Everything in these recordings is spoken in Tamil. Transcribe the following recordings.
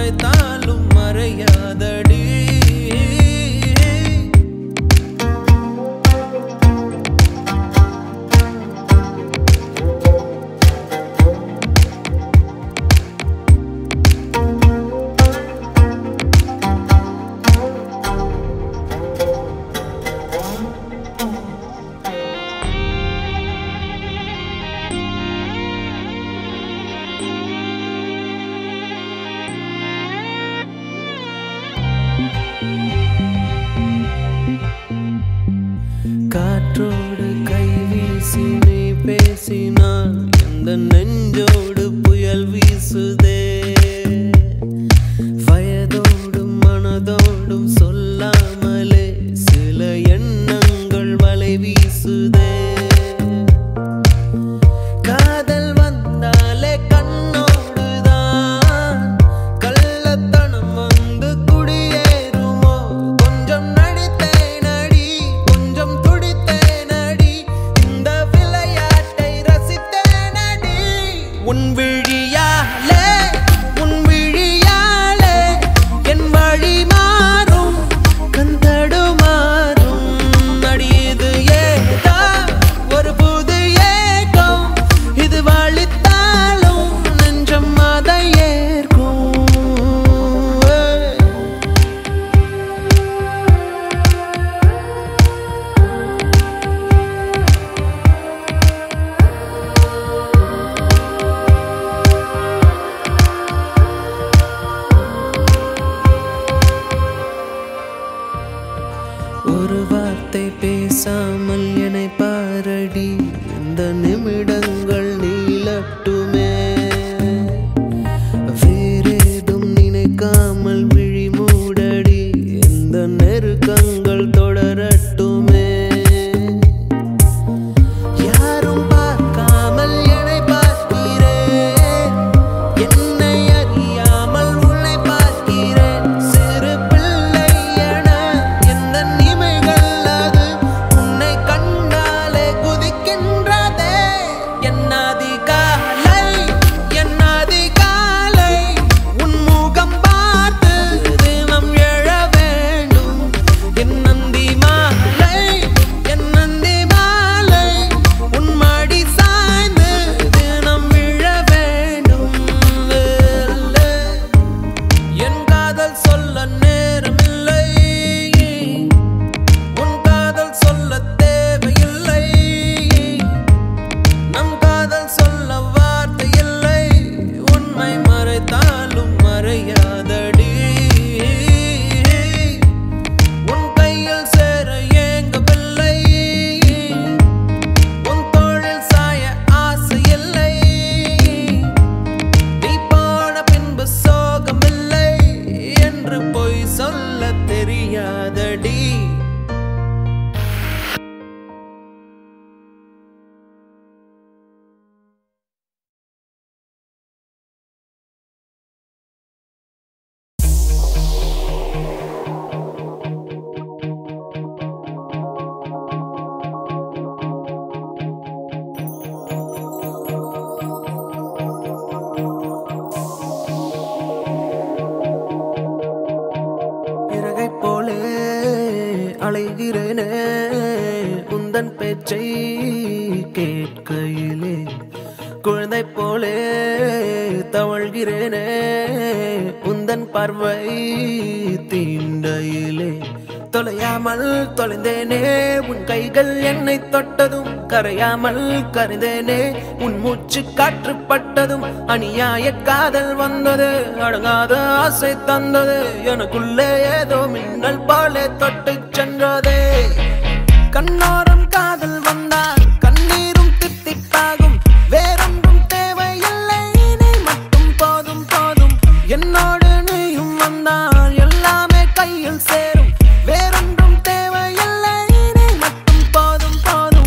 மறைத்தாலும் மறையாதடி காற்றோடு கை வீசி நீ பேசினால் எந்த நெஞ்சோடு புயல் வீசுதே வயதோடும் மனதோடும் சொல்லாமலே சில எண்ணங்கள் வலை வீசுதே காதல் வந்தாலே கண்ணோடுதான் கள்ளத்தனம் வந்து குடியேறுமோ கொஞ்சம் நடித்தேனடி கொஞ்சம் துடித்தேனடி இந்த விளையாட்டை ரசித்தேனடி உன் விழியாலே உன் விழியாலே என் வழி மாறும் கந்தடுமாறும் அடியது ஏதா ஒரு புது ஏக்கம் இது வழித்தாலும் நெஞ்சம் அதை ஏற்கும் ஏய். ஒரு வார்த்தை பேசாமல் என்னை பாரடி இந்த நிமிடங்கள் நீளட்டுமே வேறேதும் நினைக்காமல் விழி மூடடி இந்த நெருக்கங்கள் தொடரட்டுமே யாரும் பார்க்காமல் என்னை பார்க்கிறேன் என்னை அறியாமல் உன்னை பார்க்கிறேன் சிறு பிள்ளை என எந்த நிமைகள் அது உன்னை கண்டாலே குதிக்கின்றதே என் அதிகாலை என் அதிகாலை உன் முகம் பார்த்து தினம் எழ வேண்டும் என் நந்தி மாலை என் நந்தி மாலை உன் மடி சாய்ந்து தினம் விழ வேண்டும் என் காதல் சொல்ல நேரமில்லை உன் காதல் சொல்ல தேவையில்லை நம் காதல் சொல்ல வார்த்தை இல்லை உண்மை மறைத்தாலும் மறையாதடி உன் கையில் சேர ஏங்கவில்லை உன் தோளில் சாய ஆசை இல்லை நீ போன பின்பு சோகமில்லை என்று பொய் சொல்ல தெரியாதடி இறகை போலே அலைகிறேனே உந்தன் பேச்சை கேட்கையிலே குழந்தை போலே தவழ்கிறேனே உந்தன் பார்வை தீண்டையிலே தொலையாமல் தொலைந்தேனே உன் கைகள் என்னை தொட்டதும் கரையாமல் கரைந்தேனே உன் மூச்சு காற்று பட்டதும் அநியாய காதல் வந்தது அடங்காத ஆசை தந்தது எனக்குள்ளே ஏதோ மின்னல் போலே தொட்டு சென்றதே கண்ணோரம் காதல் வந்தால் கண்ணீரும் தித்திப்பாகும் வேறொன்றும் தேவையில்லை நீ மட்டும் போதும் போதும் என்னோடு நீயும் வந்தால் எல்லாமே கையில் சேரும் வேறொன்றும் தேவையில்லை நீ மட்டும் போதும் போதும்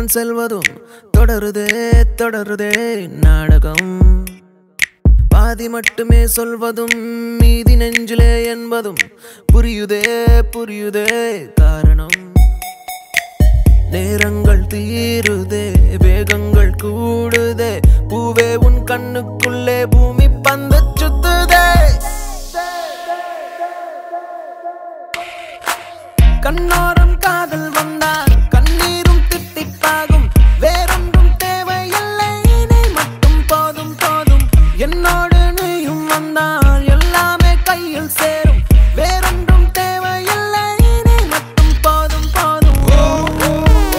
நான் செல்வதும் தொடருதே தொடருதே நாடகம் பாதி மட்டுமே சொல்வதும் மீதி நெஞ்சிலே என்பதும் புரியுதே புரியுதே காரணம் நேரங்கள் தீருதே வேகங்கள் கூடுதே பூவே உன் கண்ணுக்குள்ளே பூமி பந்து சுத்துதே கண்ணோரம் காதல் வந்தால் கண்ணீரும் திட்டிப்பாகும் வேறொன்றும் தேவையில்லை நீ மட்டும் போதும் போதும் என்னோடு நீயும் வந்தால் எல்லாமே கையில் சேரும் வேறொன்றும் தேவையில்லை நீ மட்டும் போதும் போதும் ஓ, ஓ,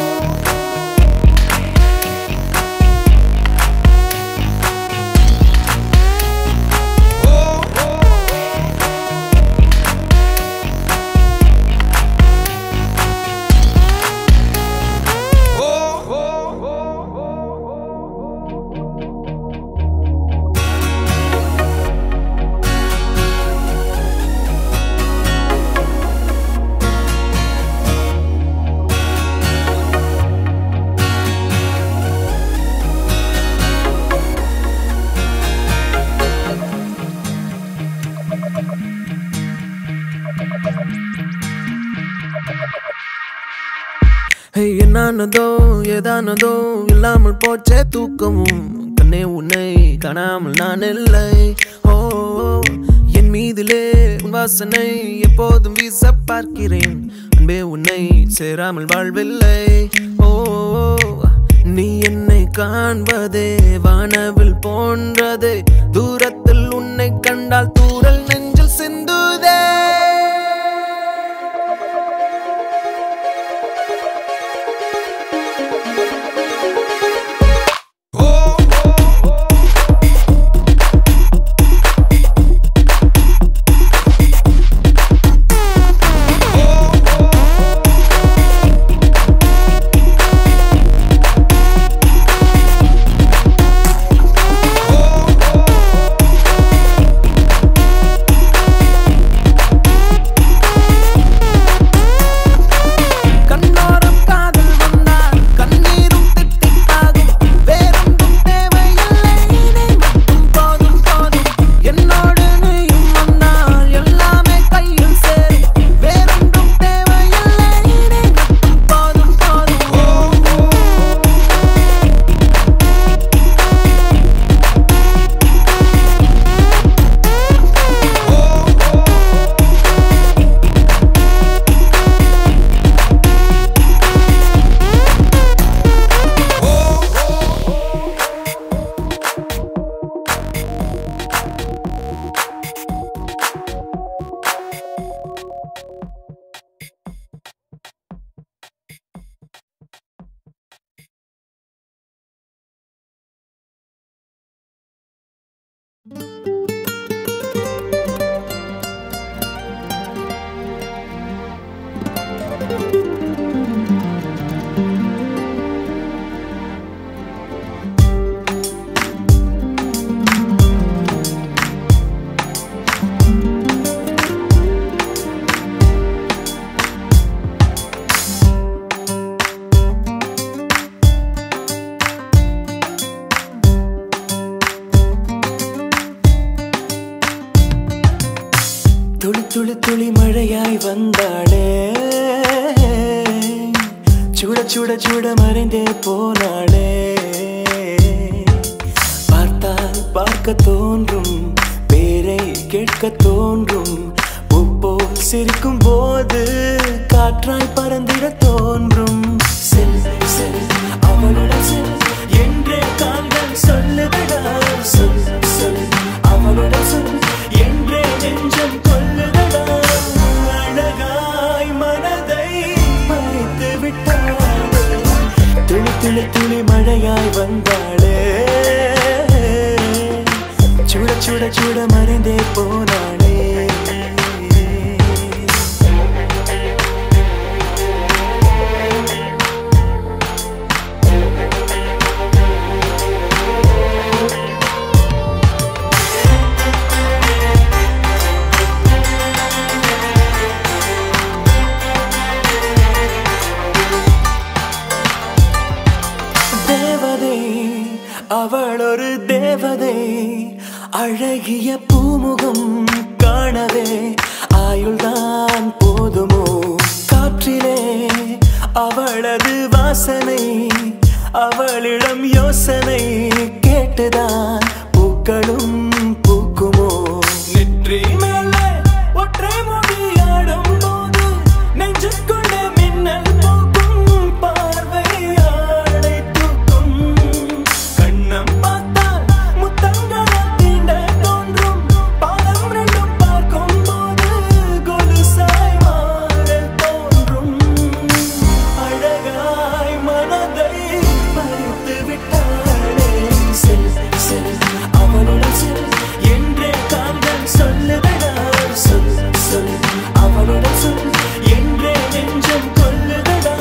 ஹே, என்னானதோ ஏதானதோ இல்லாமல் போச்சே தூக்கமும் கண்ணே உன்னை காணாமல் நான் இல்லை ஓ என் மீதிலே உன் வாசனை எப்போதும் வீச பார்க்கிறேன் அன்பே உன்னை சேராமல் வாழ்வில்லை ஓ நீ என்னை காண்பதே வானவில் போன்றதே தூரத்தில் உன்னை கண்டால் தூரல் நெஞ்சில் சிந்துதே கண்ணோரம் காதல் வந்தால் கண்ணீரும் திட்டிப்பாகும் வேறொன்றும் தேவையில்லை நீ மட்டும் போதும் போதும் என்னோடு நீயும் வந்தால் எல்லாமே கையில் சேரும் வேறொன்றும் தேவையில்லை நீ மட்டும் போதும் போதும் ஓ, ஓ. துளி துளி துளி மழையாய் வந்தாளே சுட சுட சுட மறைந்தே போனாளே பார்த்தால் பார்க்க தோன்றும் பேரை கேட்க தோன்றும் உப்போல் சிரிக்கும் போது காற்றாய் பறந்திட தோன்றும் செல் செல் அவளிடம் செல் என்றே கால்கள் சொல்லுதடா சொல் சொல் அவளிடம் சொல் என்றே நெஞ்சம் கொல்லுதடா அழகாய் மனதை மறைத்து விட்டாளே துளி துளி துளி மழையாய் வந்தாளே சுட சுட சுட மறைந்தே போனாளே தேவதை அவள் ஒரு தேவதை அழகிய பூமுகம் காணவே ஆயுள்தான் போதுமோ காற்றிலே அவளது வாசனை அவளிடம் யோசனை கேட்டுதான் பூக்களும் பூக்குமோ நெற்றி மேலே ஒற்றை முடியாடும் போது நெஞ்சுக்குள்ளே மின்னல் போக்கும் பார்வையாளை தூக்கும் கண்ணம் பார்த்தால் முத்தங்களை தீண்ட தோன்றும் பாதம் ரெண்டும் பார்க்கும் போது கொலுசாய் மாற தோன்றும் அழகாய் மனதை பறித்து விட்டாளே செல் செல் அவளுடன் செல் என்றே காந்தன் சொல்லுதடா சொல் சொல் அவளுடன் சொல் என்றே நெஞ்சம் கொல்லுதடா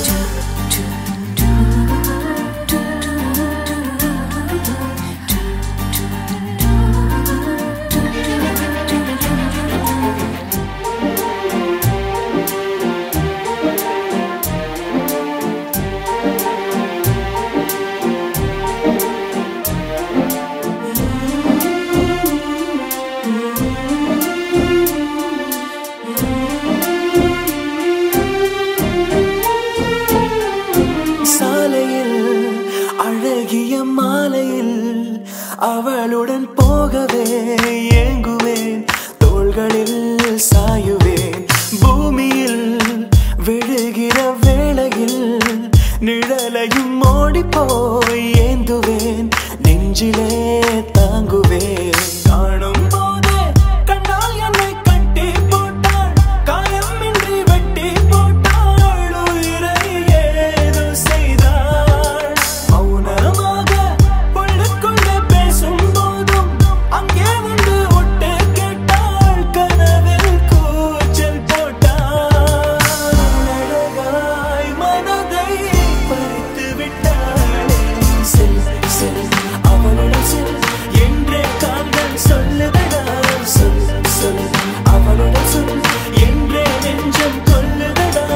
சாலையில் அழகிய மாலையில் அவளுடன் போகவே ஏங்குவேன் தோள்களில் சாயுவேன் பூமியில் விழுகிற வேளையில் நிழலையும் ஓடி போய் ஏந்துவேன் நெஞ்சிலே தாங்குவேன் காணும் போதே கண்ணால் என்னை கட்டி போட்டாள் காயமின்றி வெட்டி போட்டாள் உயிரை ஏதோ செய்தாள் மௌனமாக உள்ளுக்குள்ளே பேசும் போதும் அங்கே வந்து ஒட்டு கேட்டாள் கனவில் கூச்சல் போட்டாள் அழகாய் மனதை பறித்து விட்டாளே செல் செல் அவளுடன் செல் என்றே காந்தன் சொல்லுதடா சொல் சொல் அவளுடன் சொல் என்றே நெஞ்சம் கொல்லுதடா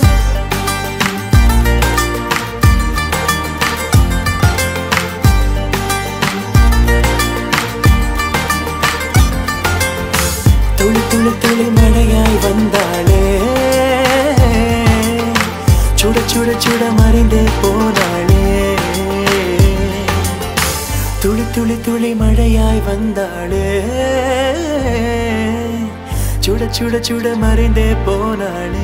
துளி துளி துளி மழையாய் வந்தாளே சுட சுட சுட மறைந்தே போனாளே துளி துளி துளி மழையாய் வந்தாளே சுட சுட சுட மறைந்தே போனாளே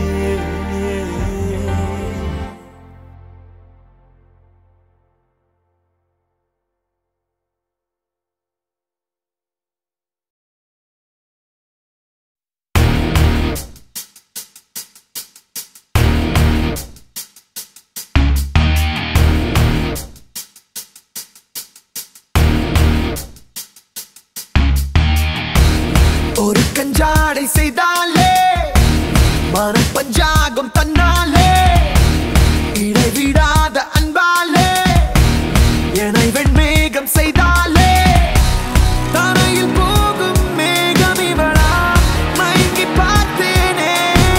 ஒரு கஞ்சாடை செய்தாலே மனம் பஞ்சாகம் தன்னாலே இடைவிடாத அன்பாலே என்னை வெண்மேகம் செய்தாலே தரையில் போகும் மேகம் இவளா மயங்கி பார்த்தேனே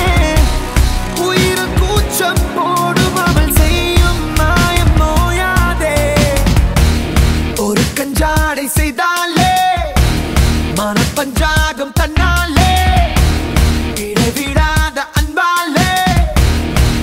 உயிர் கூச்சம் போடும் அவள் செய்யும் மாயம் நோயாதே ஒரு கஞ்சாடை செய்தாலே மனப்பஞ்சாகம் தன்னாலே இடைவிடாத அன்பாலே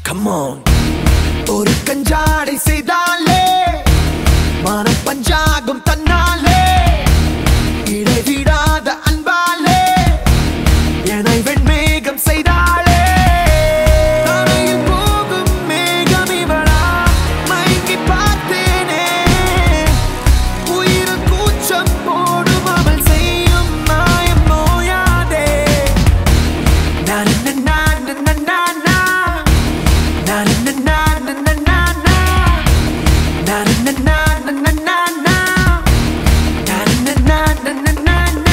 கமான் ஒரு கஞ்சாடை செய்தாலே மனம் பஞ்சாகும் தன்னாலே இடைவிடாத அன்பாலே என்னை வெண்மேகம் செய்தாளே தரையில் போகும் மேகம் இவளா மயங்கி பார்த்தேனே உயிர் கூச்சம் போடும் அவள் செய்யும் மாயம் நோயாதே Na na na na na na na Na na na na na na na Na na na na na na na na Na na na na na na na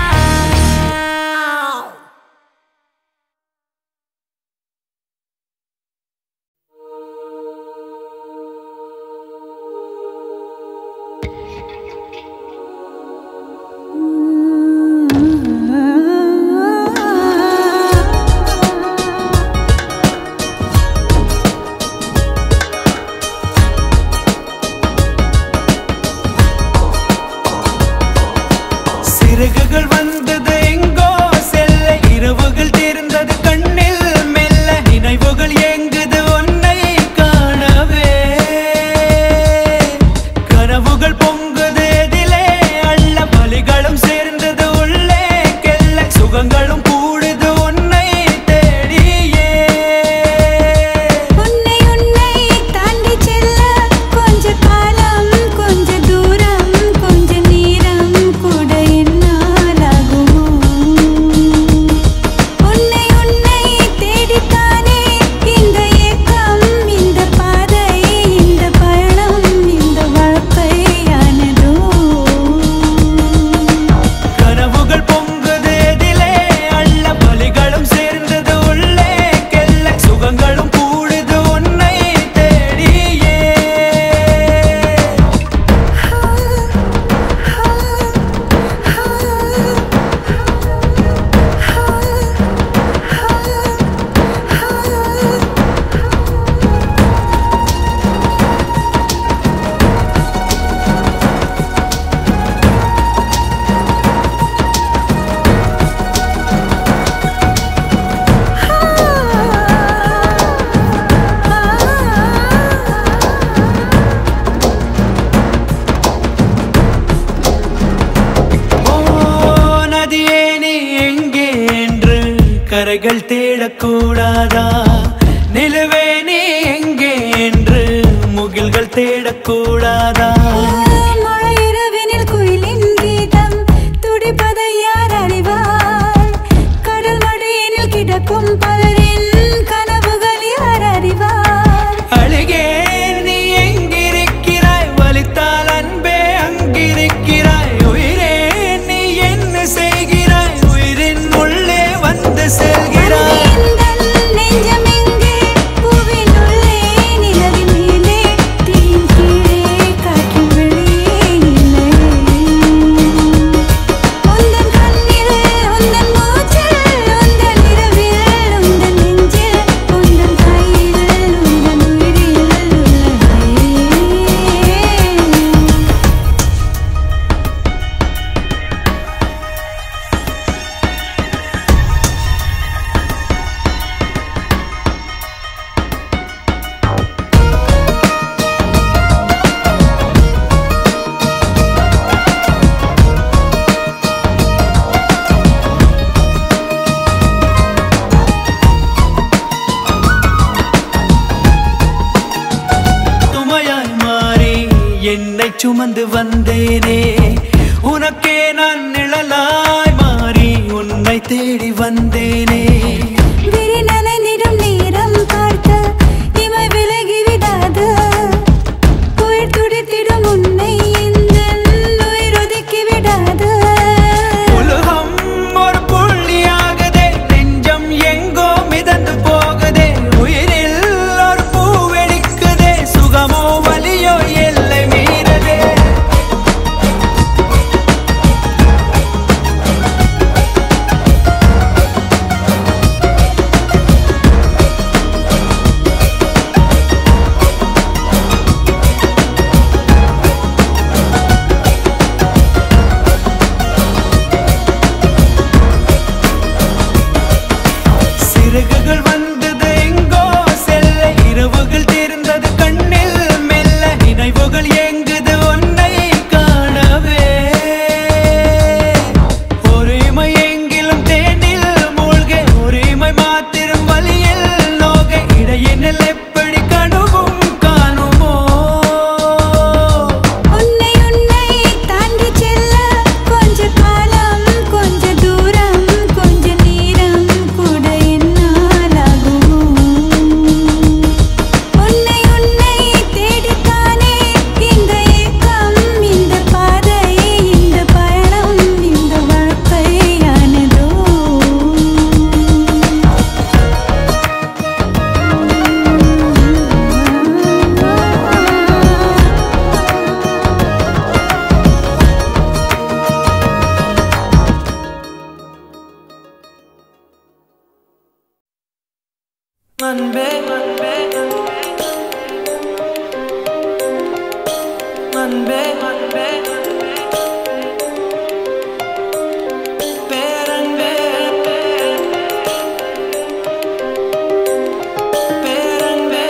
சிறகுகள் வந்தது எங்கோ செல்ல இரவுகள் தேர்ந்தது கண்ணில் மெல்ல நினைவுகள் ஏங்குது உன்னை காணவே கனவுகள் பொங்குது எதிலே அள்ள வலிகளும் சேர்ந்தது உள்ளே கெல்ல சுகங்களும் கூடுது உன்னை தேடியே உன்னை உன்னை தாண்டி செல்ல கொஞ்ச காலம் கொஞ்ச தூரம் கொஞ்ச நேரம் கூட என்னாலாகுமோ உன்னை உன்னை தேடித்தானே இந்த ஏக்கம் இந்த பாதை இந்த பயணம் இந்த வாழ்க்கையானதோ கனவுகள் பொங்குது எதிலே அள்ள வலிகளும் சேர்ந்தது உள்ளே கெல்ல சுகங்களும் கூடுது உன்னை தேடியே ஓ நதியே நீ எங்கே என்று கரைகள் தேடக்கூடாதா நிலவே நீ எங்கே என்று முகில்கள் தேடக்கூடாதா மழை இரவினில் குயிலின் கீதம் துடிப்பதை யார் அறிவார் கடல் மடியினில் கிடக்கும் பலரின் கனவுகள் யார் அறிவார் அழுகே நீ எங்கிருக்கிறாய் வலித்தால் அன்பே அங்கிருக்கிறாய் உயிரே நீ என்ன செய்கிறாய் உயிரின் உள்ளே வந்து செல்கிறாய் எந்தன் நெஞ்சம் எங்கே பூவின் உள்ளே நிலவின் மேலே தீயின் கீழே காற்றின் வெளியே இல்லை உந்தன் கண்ணில் உந்தன் மூச்சில் உந்தன் இரவில் உந்தன் நெஞ்சில் உந்தன் கையில் உந்தன் உயிரில் உள்ளதே துமையாய் மாறி என்னை சுமந்து வந்தேனே உனக்கே நான் நிழலாய் மாறி உன்னை தேடி வந்தேனே விரி நனைந்திடும் நேரம் பார்த்த இமை விலகி விடாது உயிர் துடித்திடும் உன்னை இந்த உயிர் ஒதுக்கி விடாது உலகம் ஒரு புள்ளியாகுதே நெஞ்சம் எங்கோ மிதந்து போகுதே உயிரில் ஒரு பூ வெடிக்குதே சுகமோ வலியோ எல்லை மீறதே உன்னை அன்பே அன்பே அன்பே அன்பே பேரன்பே பேரன்பே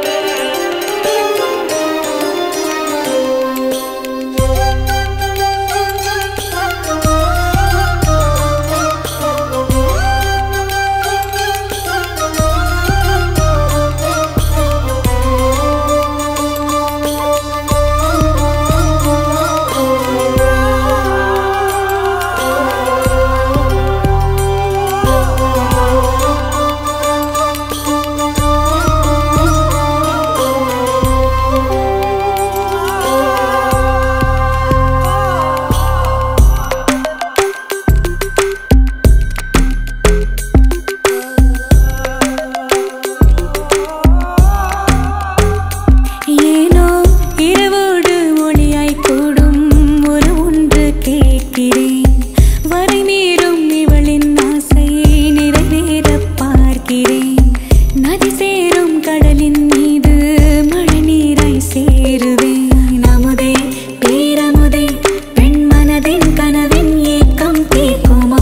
ஏனோ இரவோடு ஒளியாய் கூடும் ஒரு ஒன்று கேட்கிறேன் வரை மீறும் இவளின் ஆசையை நிறைவேற பார்க்கிறேன் நதி சேரும் கடலின் மீது மழை நீராய் சேருவேன் அமுதே பேரமுதே பெண் மனதின் கனவின் ஏக்கம் தீர்க்குமா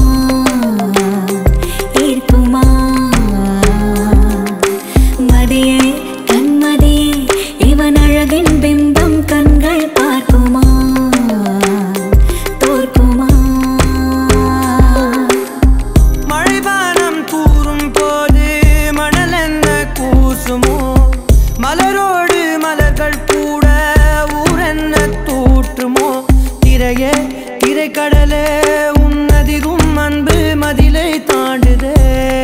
ஈர்க்குமா மதியே கண்மதியே இவன் அழகின் பிம்பம் கண்கள் பார்க்குமா தோற்குமா மழைபானம் கூறும் போது மணல் என்ன கூசுமோ மலரோடு மலர்கள் கூட ஊரென்ன தூற்றுமோ திரையே திரைக்கடலே உன்னதிகும் அன்பு மதிலை தாண்டுதே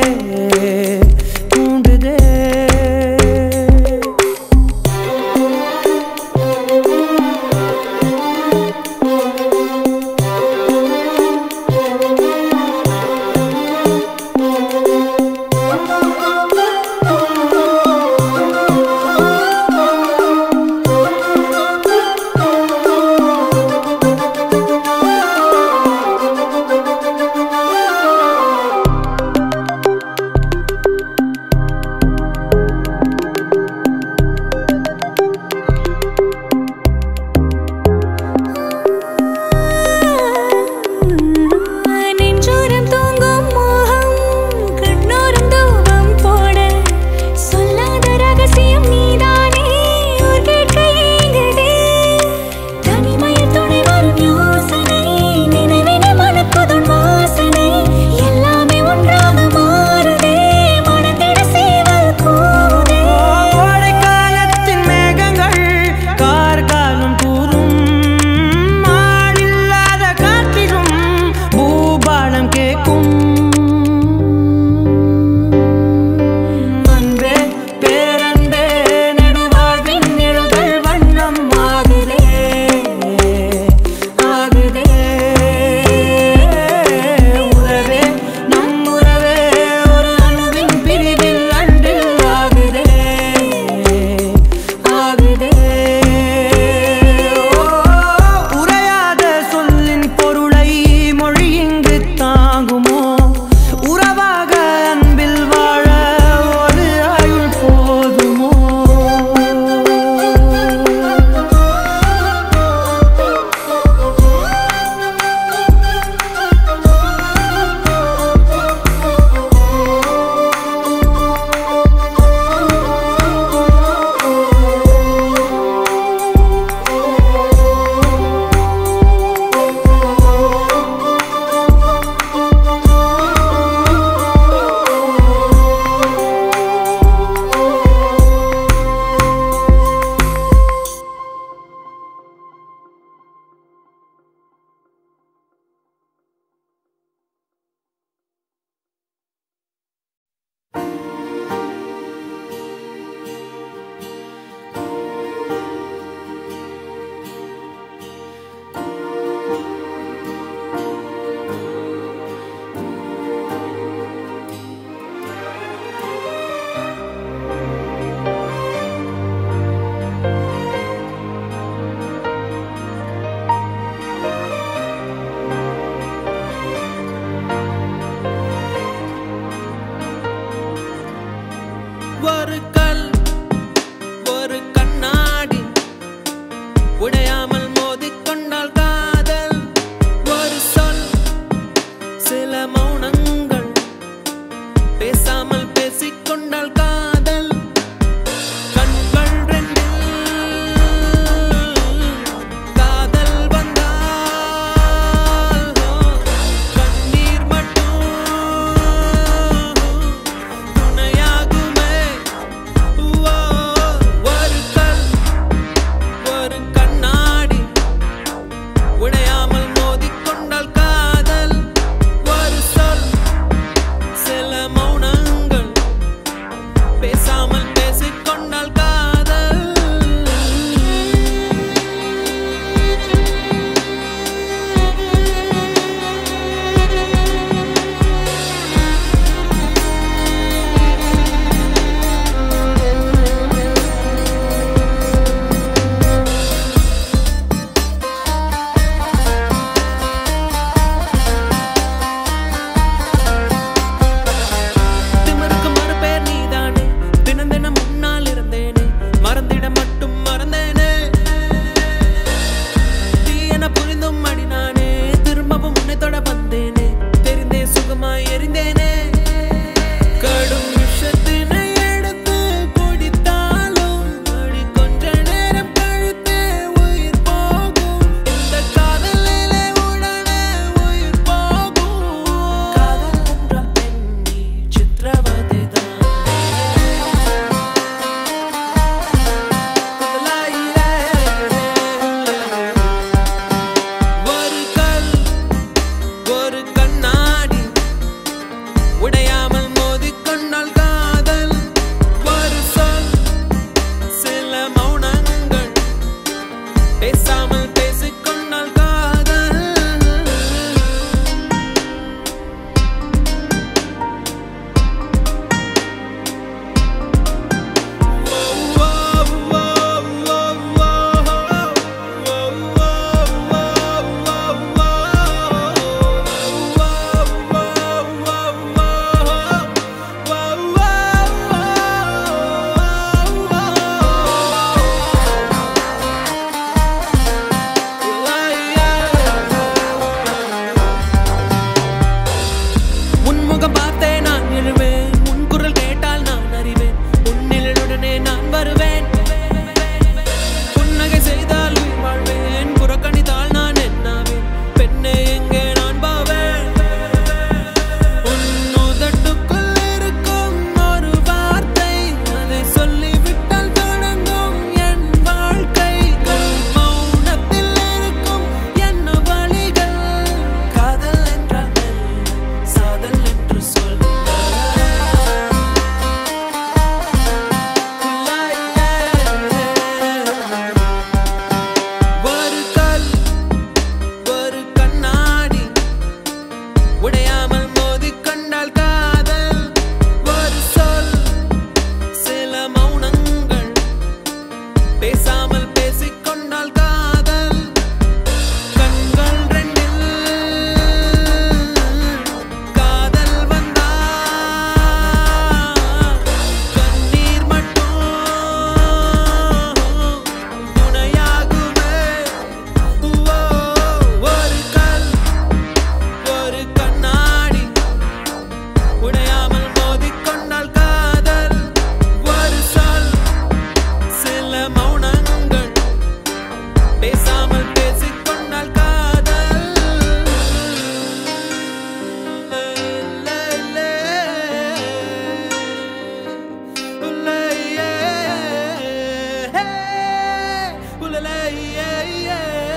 தூண்டுதே பேசாமல் பேசிக்கொண்டால் காதல் கண்கள் ரெண்டில் காதல் வந்தா கண்ணீர் மட்டும் துணையாகுமே ஓ, ஒரு கல் ஒரு கண்ணாடி உடையாமல் மோதிக்கொண்டால் காதல் ஒரு சொல் சில மௌனங்கள் பேசாமல் பேசிக்கொண்டால் காதல் லே, லே, லே. உல்லே, ஏ, ஹே, உலலே, ஏ, ஏ.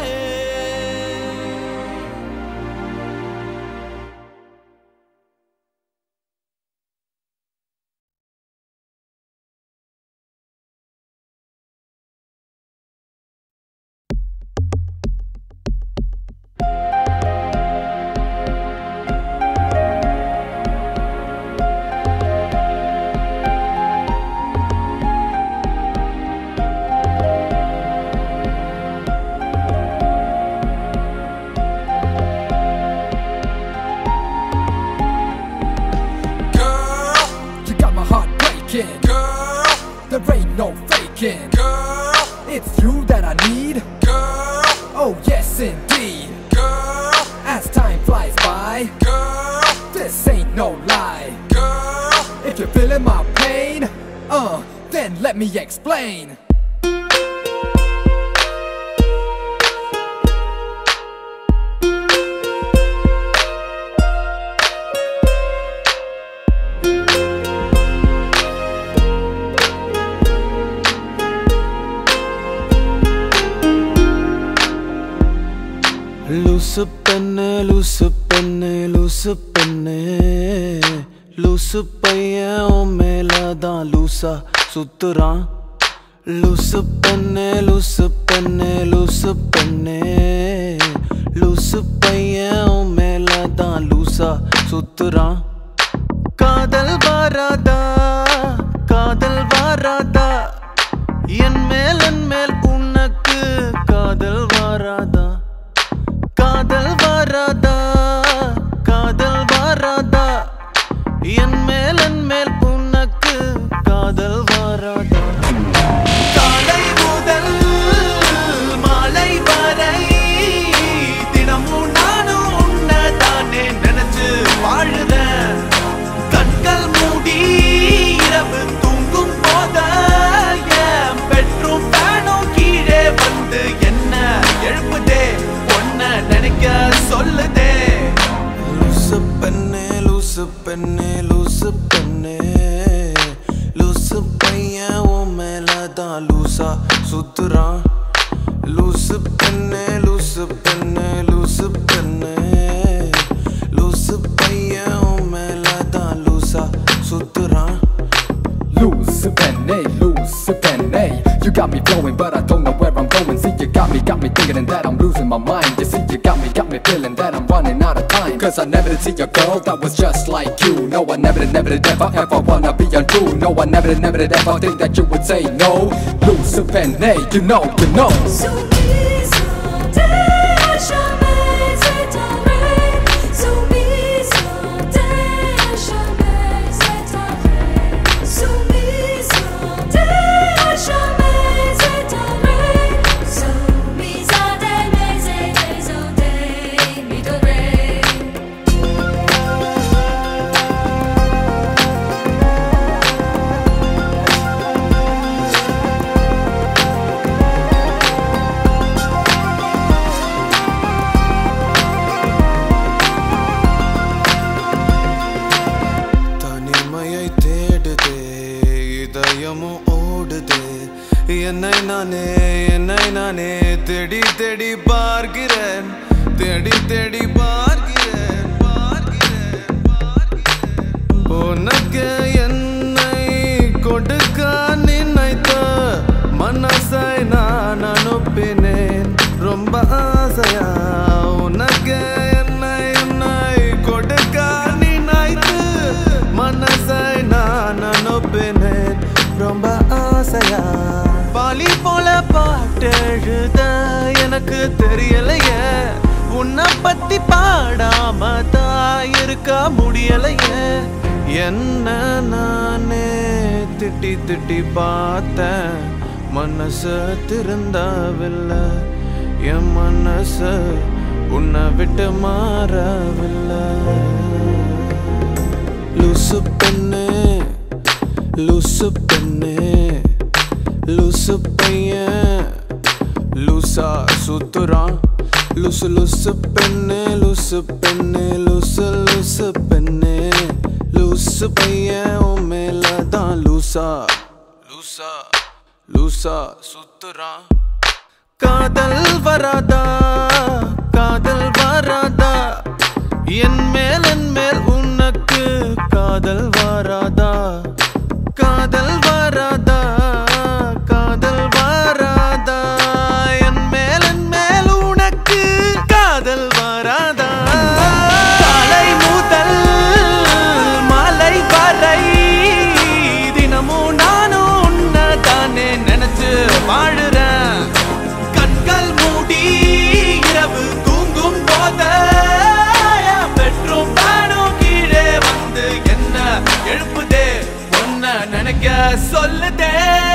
Girl, you got my heart breaking. Girl, there ain't no faking. Girl, it's you that I need. Girl, oh yes indeed. Girl, as time flies by. Girl, this ain't no lie. Girl, if you're feeling my pain, uh, then let me explain. லூசு பெண்ணு லூசு பெண்ணு லூசு பெண்ணு லூசு பையன் உன் மேலதான் லூசா சுத்துறான் லூசு பெண்ணு லூசு பெண்ணு லூசு பெண்ணு லூசு பையன் உன் மேலதான் லூசா சுத்துறான் காதல் வாராதா காதல் வாராதா என் மேல் என் மேல் உனக்கு காதல் வாராதா காதல் வாராதா காதல் வாராதா என் மேல் என் மேல் உனக்கு காதல் வாராதா காலை முதல் மாலை வரை தினமும் நானும் உன்னதானே நினைச்சு வாழுதேன் கண்கள் மூடி இரவு தூங்கும் போத என் பெட்ரூம் ஃபேனும் கீழே வந்து என்ன எழுப்புதே ஒன்ன நினைக்க சொல்லுதே லூசு பெண்ணே லூசு பெண்ணே லூசு பெண்ணே லூசு பையன் உன் மேலதான் லூசா சுத்துறான் லூசு பெண்ணே லூசு பெண்ணே லூசு பெண்ணே லூசு பையன் உன் மேலதான் லூசா சுத்துறான் Loose penny, loose penny. You got me flowing, but I don't know where I'm going. See, you got me, got me thinking that I'm losing my mind. You see, you got me, got me feeling that I'm running out of time. Cause I never did see a girl that was just like you. No, I never did, never did ever, ever wanna be untrue. No, I never did, never did ever think that you would say no. Loose penny, you know, you know. Soumise à jamais s'éteindrait. Soumise à jamais s'éteindrait. Soumise à jamais s'éteindrait. Soumise à des et des odeurs midorées. தனிமையை தேடுதே இதயமும் ஓடுதே என்னை நானே என்னை நானே தேடி தேடி பார்க்கிறேன் தேடி தேடி பார்க்கிறேன் பார்க்கிறேன் பார்க்கிறேன் உனக்கு என்னை கொடுக்க நினைத்த மனசை நான் அனுப்பினேன் ரொம்ப ஆசையா உனக்கு என்னை என்னை கொடுக்க நினைத்து மனசை நான் அனுப்பினேன் ரொம்ப ஆசையா பாலி போல பாட்டெழுத எனக்கு தெரியலையே உன்னை பத்தி பாடாம தான் இருக்க முடியலையே என்ன நானே திட்டி திட்டி பார்த்தேன் மனசு திருந்தவில்லை என் மனசு உன்னை விட்டு மாறவில்லை லூசு பெண்ணு லூசு பெண்ணு லூசு பையன் லூசா சுத்துறான் லூசு லூசு பெண்ணு லூசு பெண்ணு லூசு லூசு பெண்ணு லூசு பையன் உன் மேல தான் லூசா லூசா லூசா சுத்துறான் காதல் வராதா காதல் வராதா என் மேல் என் மேல் உனக்கு காதல் வராதா காதல் வராதா காதல் வராதா என் மேல் என் மேல் உனக்கு காதல் வராதா காலை முதல் மாலை வரை தினமும் நானும் உன்னை தானே நினைச்சு வாழுறேன் கண்கள் மூடி இரவு தூங்கும் போது பெட்ரூம் பேனும் கீழே வந்து என்ன எழுப்புதே ஒன்ன நினைக்க சொல்லுதே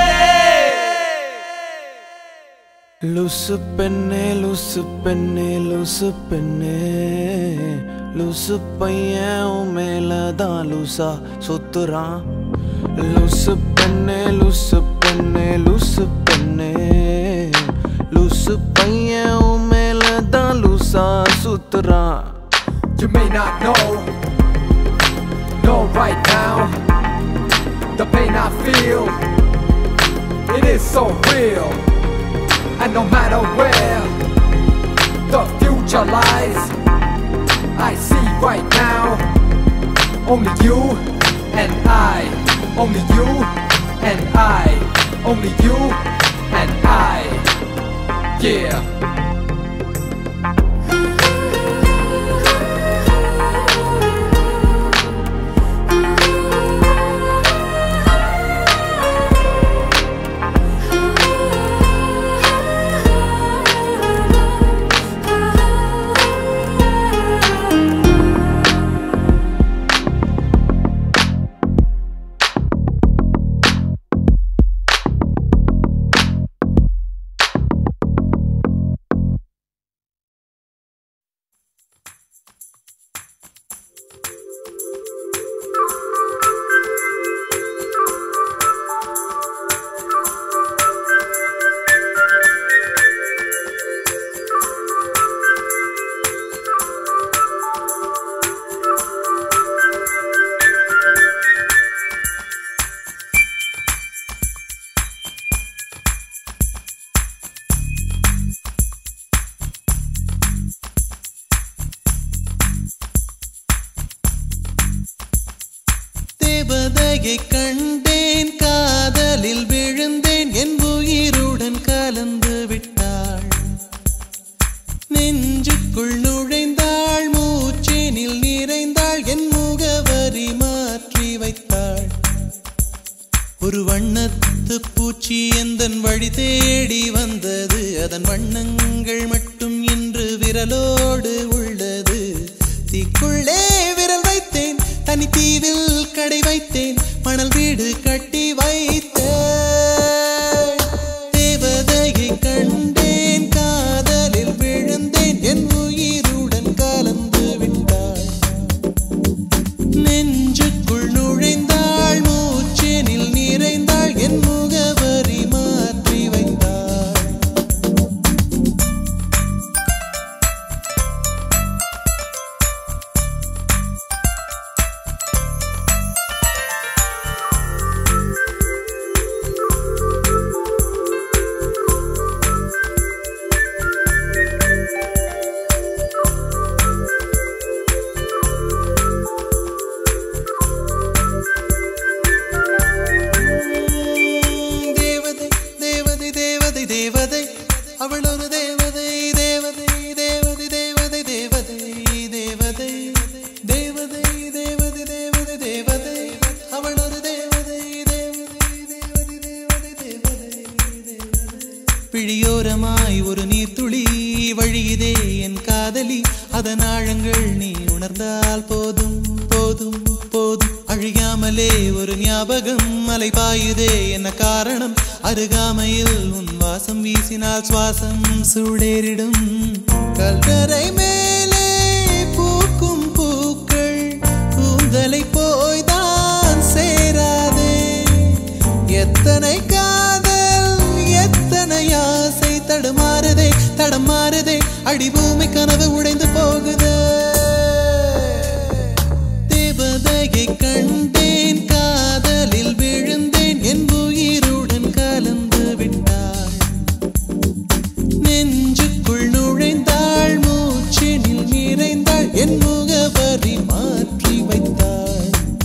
லூசு பெண்ணே லூசு பெண்ணே லூசு பெண்ணே லூசு பையன் உன் மேல தான் லூசா சுத்துறான் லூசு பெண்ணே லூசு பெண்ணே லூசு பெண்ணே லூசு பையன் உன் மேல தான் லூசா சுத்துறான் You may not know, know right now the pain I feel. It is so real, and no matter where the future lies, I see right now only you and I, only you and I, only you and I. Yeah. தேவதையை கண்டேன் காதலில் விழுந்தேன் என் உயிருடன் கலந்து விட்டாள் நெஞ்சுக்குள் நுழைந்தாள் மூச்சேனில் நிறைந்தாள் என் முகவரி மாற்றி வைத்தாள் ஒரு வண்ணத்து பூச்சி எந்தன் வழி தேடி வந்தது அதன் வண்ணங்கள் மட்டும் இன்று விரலோடு உள்ளது தீக்குள்ளே விரல் வைத்தேன் தனி தீவில் கடை வைத்தேன் மணல் வீடு கட்டி வைத்தேன் தேவதையை கண்டேன் காதலில் விழுந்தேன் என் உயிருடன் கலந்து விட்டாள் நெஞ்சுக்குள் நுழைந்தாள் மூச்செனில் நிறைந்தாள் என் முகவரி மாற்றி வைத்தாள் தேவதை தேவதை தேவதை தேவதை அவள் ஒரு தேவதை தேவதை தேவதை தேவதை தேவதை தேவதை தேவதை தேவதை தேவதை தேவதை அவள் ஒரு தேவதை தேவதை தேவதை தேவதை தேவதை தேவதை பிழியோரமாய் ஒரு நீர்த்துளி வழியுதே என் காதலி அதன் ஆழங்கள் நீ உணர்ந்தால் போதும் போதும் போதும் அழியாமலே ஒரு ஞாபகம் மலை பாயுதே என்ன காரணம் அருகாமையில் உன் வாசம் வீசினால் சுவாசம் சூடேறிடும் கல்கரை மேலே பூக்கும் பூக்கள் கூந்தலை போய்தான் சேராதே எத்தனை காதல் எத்தனை ஆசை தடுமாறுதே தடமாறுதே அடிபூமி கனவு உடைந்து போகுதே தேவதையை கண்டேன் காதலில் விழுந்தேன் என் உயிருடன் கலந்து விட்டாள் நெஞ்சுக்குள் நுழைந்தாள் மூச்சினில் நிறைந்தாள் என் முகவரி மாற்றி வைத்தாள்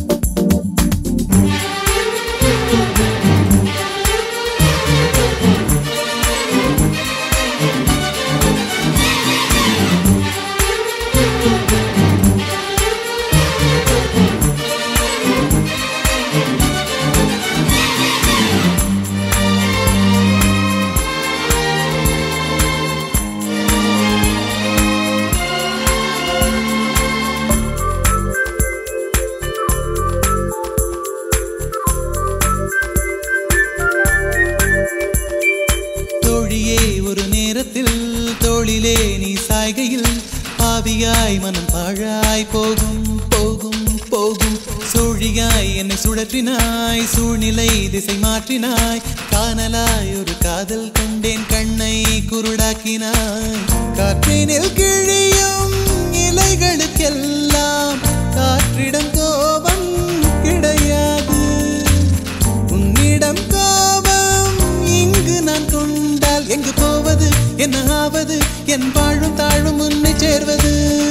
தோழியே ஒரு நேரத்தில் தோளிலே நீ சாய்கையில் பாவியாய் மனம் பாழாய் போகும் போகும் போகும் சூழியாய் என்னை சுழற்றினாய் சூழ்நிலை திசை மாற்றினாய் காணலாய் ஒரு காதல் கொண்டேன் கண்ணை குருடாக்கினாய் காற்றினில் கிழியும் இலைகளுக்கெல்லாம் காற்றிடம் கோபம் கிடையாது உன்னிடம் கோபம் இங்கு நான் கொண்டால் எங்கு போவது என்ன ஆவது என் வாழும் தாழும் உன்னை சேர்வது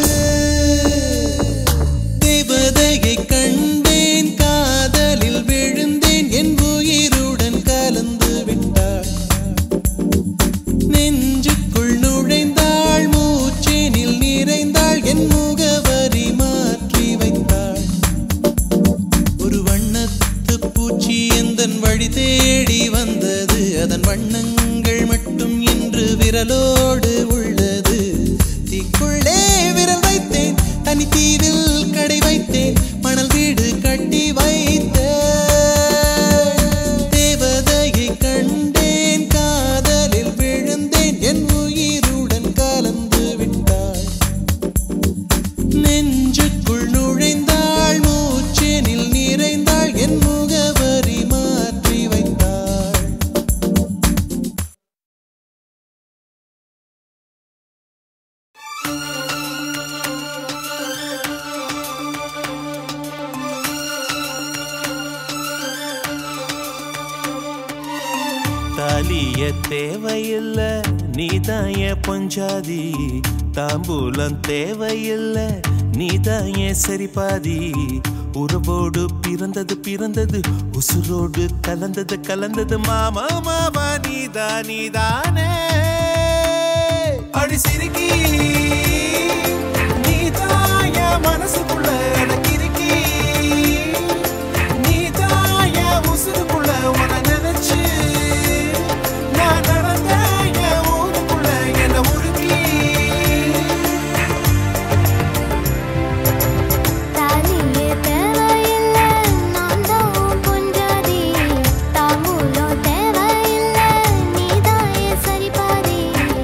தேவதையை கண்டேன் காதலில் விழுந்தேன் என் உயிருடன் கலந்து விட்டாள் நெஞ்சுக்குள் நுழைந்தாள் மூச்சினில் நிறைந்தாள் என் முகவரி மாற்றி வைத்தாள் ஒரு வண்ணத்து பூச்சி எந்தன் வழி தேடி வந்தது அதன் வண்ணங்கள் மட்டும் இன்று விரலோடு உள்ளது தீக்குள்ளே விரல் வைத்தேன் தனி தீவில் கடை வைத்தேன் மணல் வீடு கட்டி வைத்தேன் தேவதையை கண்டேன் காதலில் விழுந்தேன் என் உயிருடன் கலந்து விட்டாள் நெஞ்சுக்குள் நுழைந்தாள் மூச்சினில் நிறைந்தாள் என் முகவரி மாற்றி வைத்தாள் தாலிய தேவையில்ல நீதாய பொஞ்சாதி தாம்பூலம் தேவையில்ல நீதாய சரிபாதி உறவோடு பிறந்தது பிறந்தது உசுரோடு கலந்தது கலந்தது மாமா மாமா நீதா நீதானே அடி சிரிக்கி நீதாய மனசுக்குள்ள அடக்கிருக்கி நீதாய உசுருக்குள்ள உன நினைச்சு நான் நடந்த என் ஊருக்குள்ள என்ன உருக்கி தாலியே தேவையில்ல நான் தான் பொஞ்சாதி தாம்பூலம் தேவையில்ல நீதாயே சரிபாதி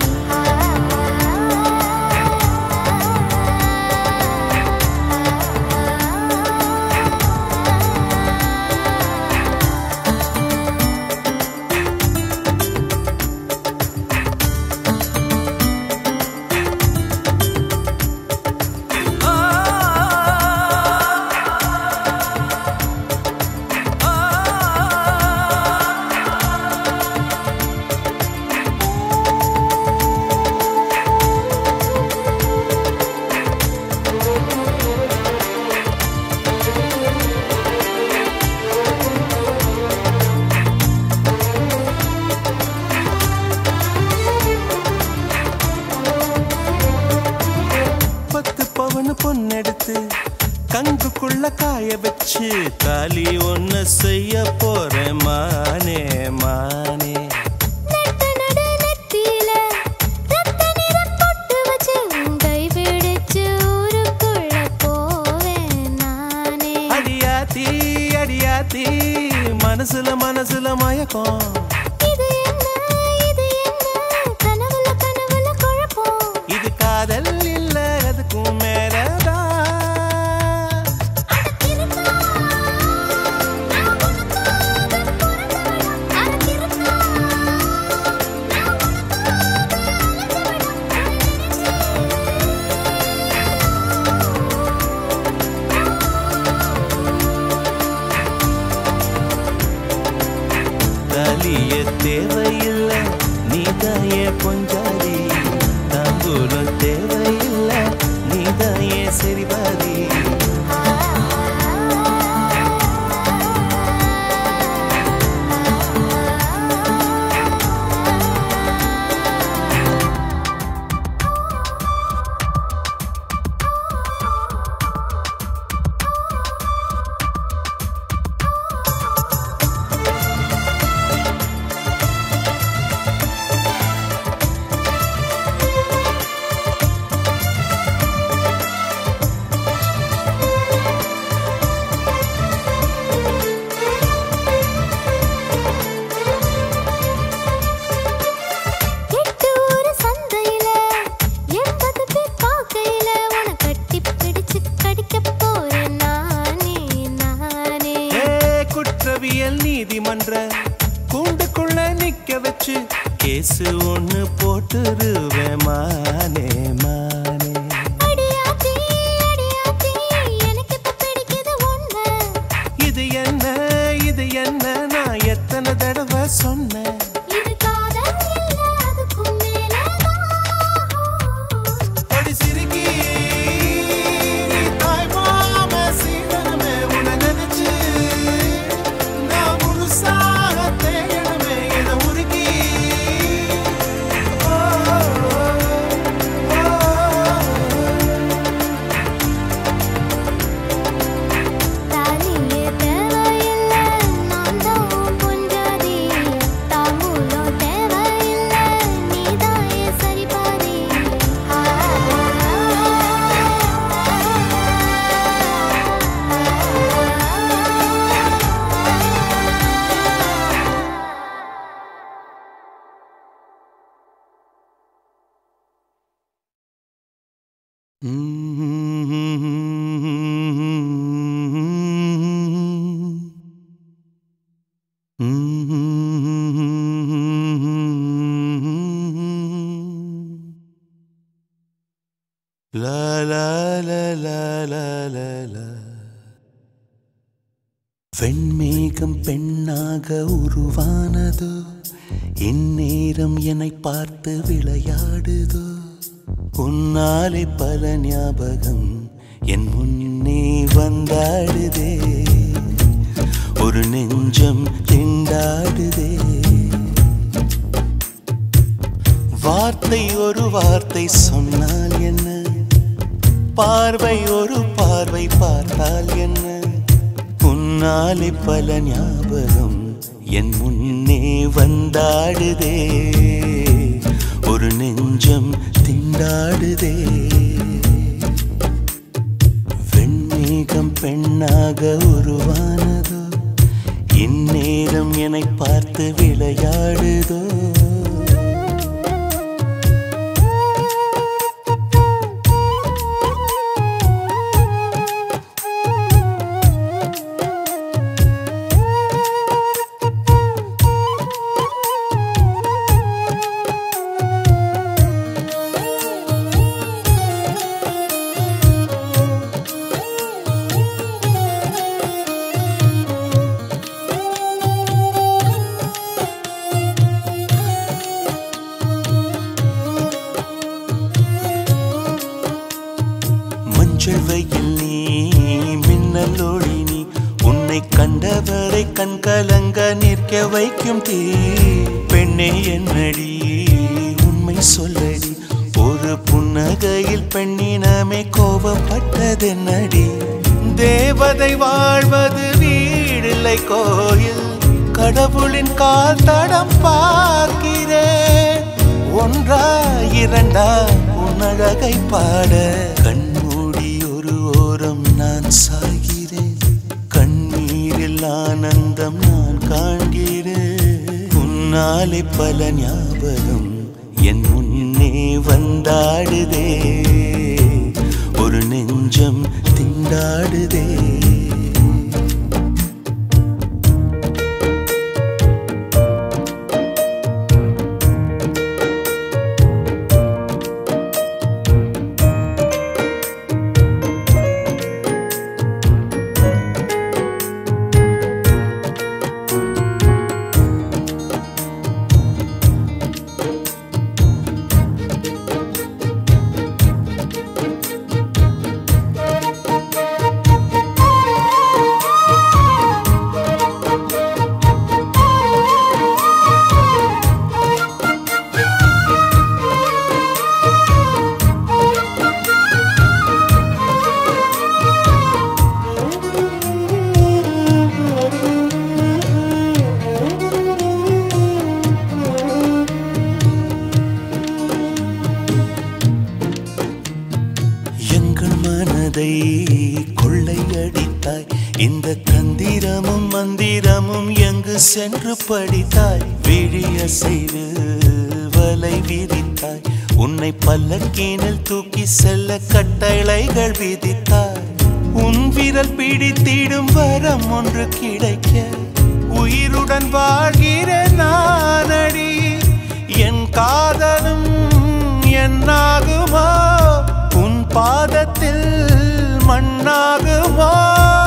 பத்து பவனு பொண்ணெடுத்து கங்குக்குள்ள காய வச்சு தாலி ஒன்னு செய்ய போறேன் மானே மானே நட்ட நடு மயக்கம் இது என்ன இது என்ன கனவுல கனவுல குழப்பம் இது காதல் இல்ல அதுக்கும் மேலதான் தாலிய தேவையில்ல நீதாயே பொஞ்சாதி தாம்பூலம் தேவையில்ல நீதாயே சரிபாதி எட்டு ஊரு சந்தையில எண்பது பேர் பார்க்கையில உன கட்டி பிடிச்சு கடிக்க போறேன் நானே நானே ஏ குற்றவியல் நீதிமன்ற கூண்டுக்குள்ள நிக்க வச்சு கேசு ஒண்ணு போட்டுருவேன் மானே மானே அடியாத்தி அடியாத்தி எனக்கு இப்ப பிடிக்குது ஒண்ணு இது என்ன இது என்ன நான் எத்தனை தடவை சொன்னேன் இது காதல் இல்ல அதுக்கும் மேலதான் அடி சிறுகி தாய் மாம சீதனமே உன்னை நினைச்சு நான் முழுசாக தேயணுமே இதை உருகி ஓ, ஓ, ஓ. தாலியே தேவையில்ல நான் தான் பொஞ்சாதி தாம்பூலம் தேவையில்ல நீதாயே சரிபாதி La la la la la la la வெண்மேகம் பெண்ணாக உருவானதோ இந்நேரம் என்னை பார்த்து விளையாடுதோ உன்னாலே பல ஞாபகம் என் முன்னே வந்தாடுதே ஒரு நெஞ்சம் திண்டாடுதே வார்த்தை ஒரு வார்த்தை சொன்னால் என்ன பார்வை ஒரு பார்வை பார்த்தால் என்ன உன்னாலே பல ஞாபகம் என் முன்னே வந்தாடுதே ஒரு நெஞ்சம் திண்டாடுதே வெண்மேகம் பெண்ணாக உருவானதோ இந்நேரம் என்னை பார்த்து விளையாடுதோ மஞ்சள் வெயில் நீ மின்னல் ஒளி நீ உன்னை கண்டவரை கண் கலங்க நிற்க வைக்கும் தீ பெண்ணே என்னடி உண்மை சொல்லடி ஒரு புன்னகையில் பெண்ணினமே கோபப்பட்டதென்னடி தேவதை வாழ்வது வீடில்லை கோயில் கடவுளின் கால் தடம் பார்க்கிறேன் ஒன்றா இரண்டா உன்னழகை பாட கண்மூடி ஒரு ஓரம் நான் சாகிறேன் கண்ணீரில் ஆனந்தம் நான் காண்கிறேன் உன்னாலே பல ஞாபகம் என் முன்னே வந்தாடுதே ஒரு நெஞ்சம் திண்டாடுதே எங்கள் மனதை கொள்ளையடித்தாய் இந்த தந்திரமும் மந்திரமும் எங்கு சென்று படித்தாய் விழிய செய்து வலை விதித்தாய் உன்னை பல்லக்கீனில் தூக்கி செல்ல கட்டளைகள் விதித்தாய் உன் விரல் பிடித்திடும் வரம் ஒன்று கிடைக்க உயிருடன் வாழ்கிற நானடி என் காதலும் என்னாகுமோ உன் பாதத்தில் மண்ணாகுமோ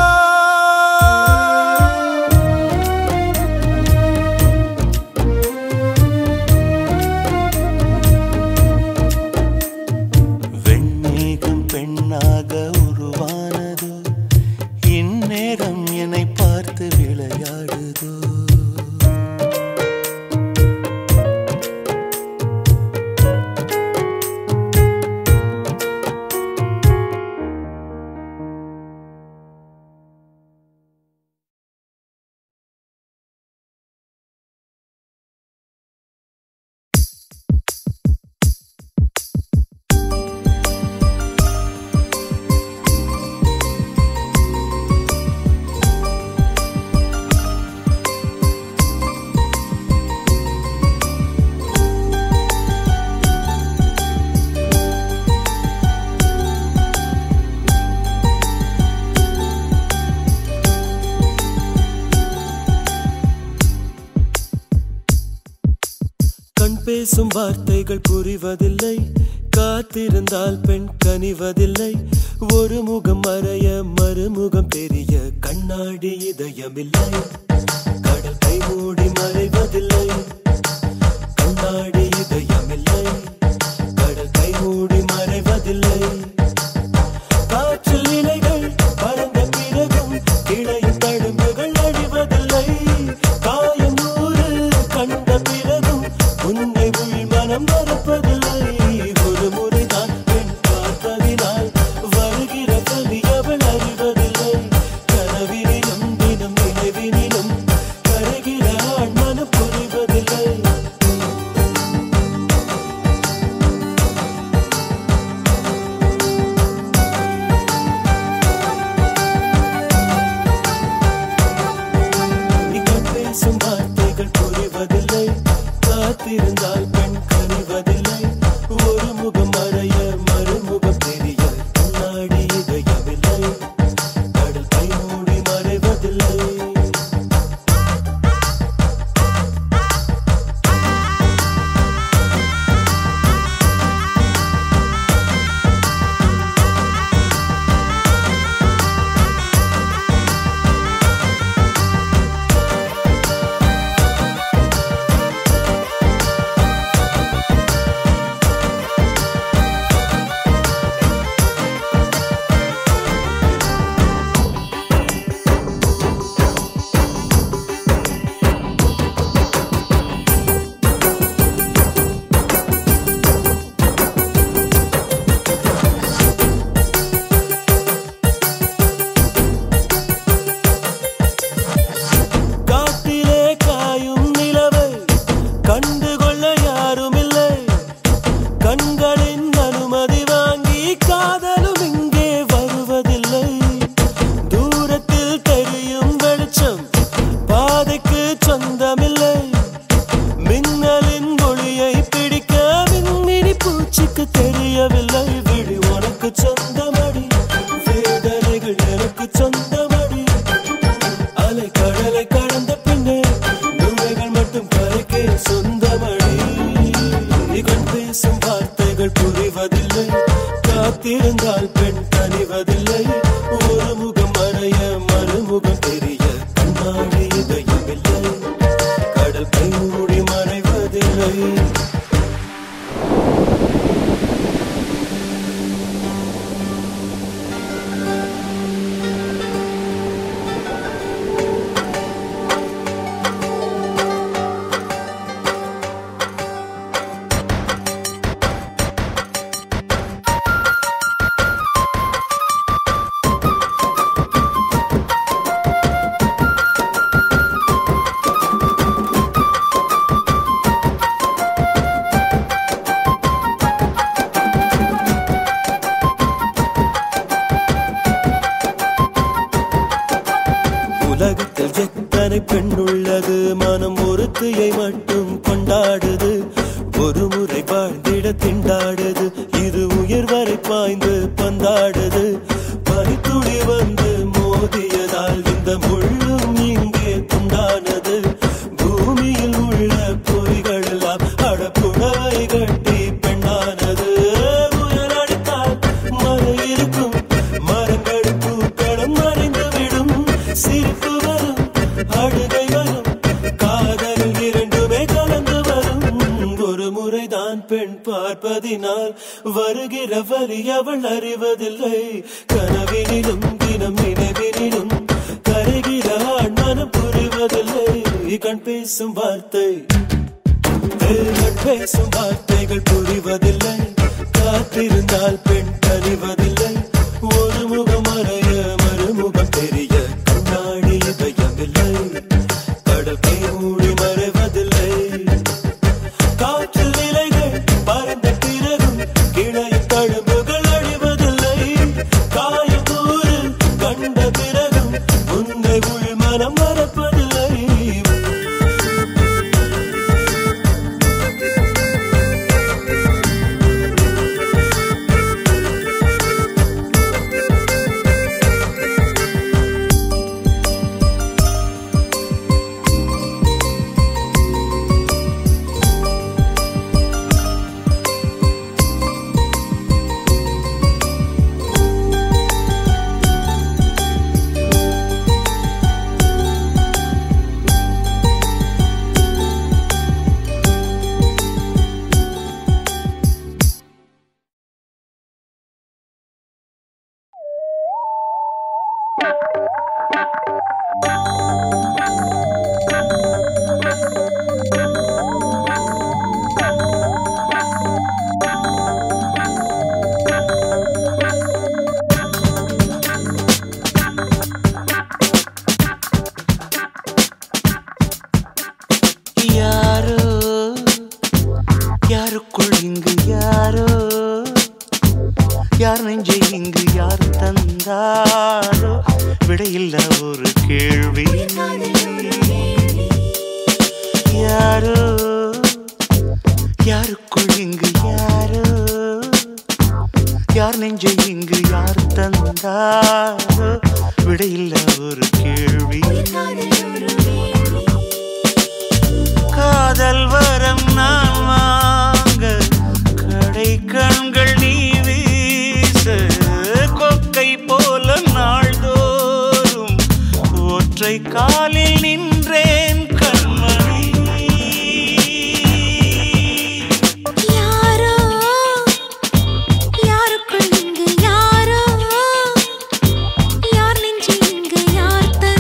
வெண்ணேகம் பெண்ணாக உருவானதோ இந்நேரம் என்னை பார்த்து விளையாடுதோ கண் பேசும் வார்த்தைகள் புரிவதில்லை காத்திருந்தால் பெண் கனிவதில்லை ஒரு முகம் மறைய மறுமுகம் தெரிய கண்ணாடி இதயமில்லை கடல் கை மூடி மறைவதில்லை கண்ணாடி இதயமில்லை கடல் கை மூடி மறைவதில்லை காற்றில் இலைகள் பறந்த பிறகும் இடையில் தழும்புகள் அழிவதில்லை காயம் நூறு கண்ட பிறகும் உன்னை உள் மனம் மறப்பதில்லை ஒரு முறைதான் பெண் பார்ப்பதினால் வருகிற கவி அவள் அறிவதில்லை கனவினிலும் தினம் நினைவினிலும் கருகிற ஆண் மனம் புரிவதில்லை இவன் பேசும் வார்த்தைகள் புரிவதில்லை காத்திருந்தால் பெண் கனிவதில்லை ஒரு முகம் மறைய மறுமுகம் தெரிய கண்ணாடி இதயமில்லை கடல் கை மூடி மறைவதில்லை காட்டிலே காயும் நிலவை கண்டுகொள்ள யாருமில்லை கண்களின் அனுமதி வாங்கி காதலும் இங்கே வருவதில்லை தூரத்தில் தெரியும் வெளிச்சம் பாதைக்கு சொந்தமில்லை காத்திருந்தால் பெண் கனிவதில்லை ஒரு முகம் மறைய மறுமுகம் தெரிய கண்ணாடி இதயமில்லை கடல் கை மூடி மறைவதில்லை உலகத்தில் எத்தனை பெண் உள்ளது மனம் ஒருத்தியை மட்டும் கொண்டாடுது ஒரு முறை வாழ்ந்திட திண்டாடுது இது உயிர் வரை பாய்ந்து பந்தாடுது பனித்துளி வந்து மோதியதால் இந்த முள்ளும் இங்கே துண்டானது பூமியில் உள்ள பொறிகள் எல்லாம் அடப்புடவை கட்டி பெண்ணானது புயல் அடித்தால் மழை இருக்கும் மரங்கள் பூக்களும் மறைந்து விடும் சிரிப்பு வரும் அழுகை வரும் காதல் இரண்டுமே கலந்து வரும் ஒரு முறைதான் பெண் பார்ப்பதினால் வருகிற வரி அவள் அறிவதில்லை கனவினிலும் தினம் நினைவினிலும் கரைகிற ஆண் மனம் புரிவதில்லை கண் பேசும் வார்த்தை கண் பேசும் வார்த்தைகள் புரிவதில்லை காத்திருந்தால் பெண் கனிவதில்லை ஒரு முகம் மறைய மறுமுகம் தெரிய கண்ணாடி இதயமில்லை கடல் கை மூடி மறைவதில்லை காற்றில் நிலைகள் பறந்த பிறகும் கிளையும் தழும்புகள் அழிவதில்லை காயக்கூறு கண்ட பிறகும் உன்னை உள் மனம் மறப்பதில்லை யாரோ யாருக்குள் இங்கு யாரோ யார் நெஞ்சை இங்கு யார் தந்தாரோ விடையில்ல ஒரு கேள்வி யாரோ யாருக்குள் இங்கு யாரோ யார் நெஞ்சை இங்கு யார் தந்தாரோ விடையில்ல ஒரு கேள்வி காதல் வரம் நான் வாங்க கடை கண்கள் நீ வீச கொக்கை போல நாள்தோறும் ஒற்றை காலில் நின்றேன் கண்மணி யாரோ யாருக்குள் இங்கு யாரோ யார் நெஞ்சு இங்கு யார்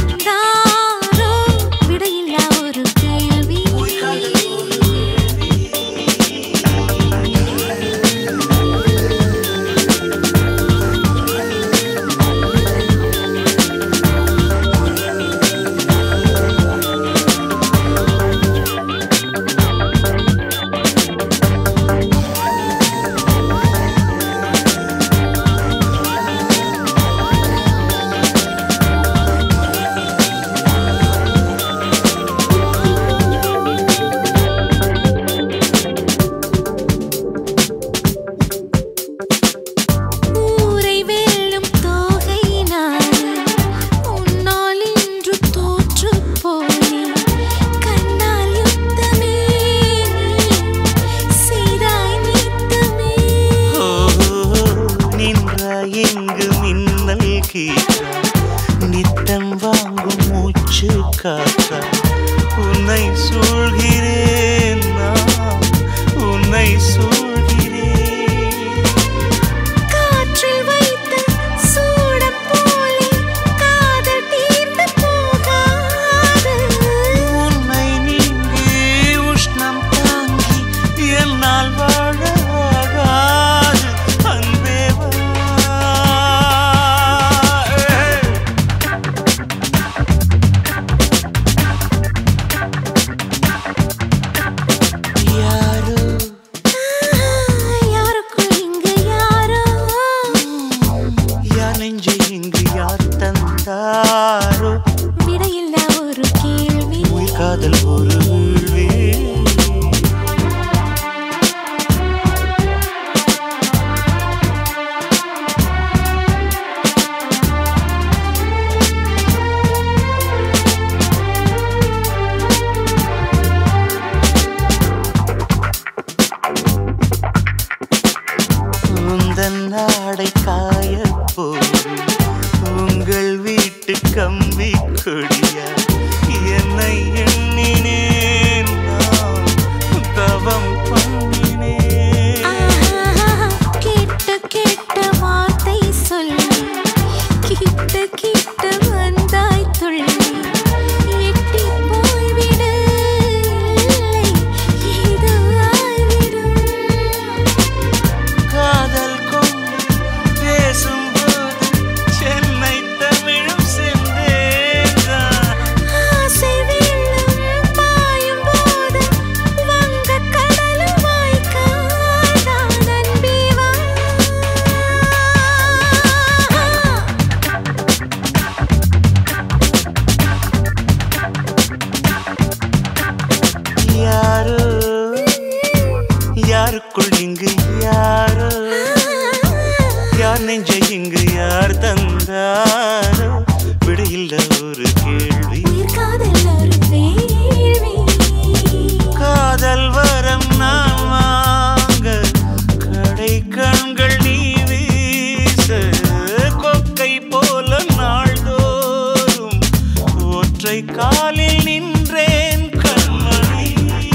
யாருக்குள் இங்கு யாரோ யார் நெஞ்சை இங்கு யார் தந்தாரோ விடையில்ல ஒரு கேள்வி உயிர் காதல் ஒரு வேள்வி காதல் வரம் நான் வாங்க கடை கண்கள் நீ வீச கொக்கை போல நாள்தோறும் ஒற்றை காலில் நின்றேன் கண்மணி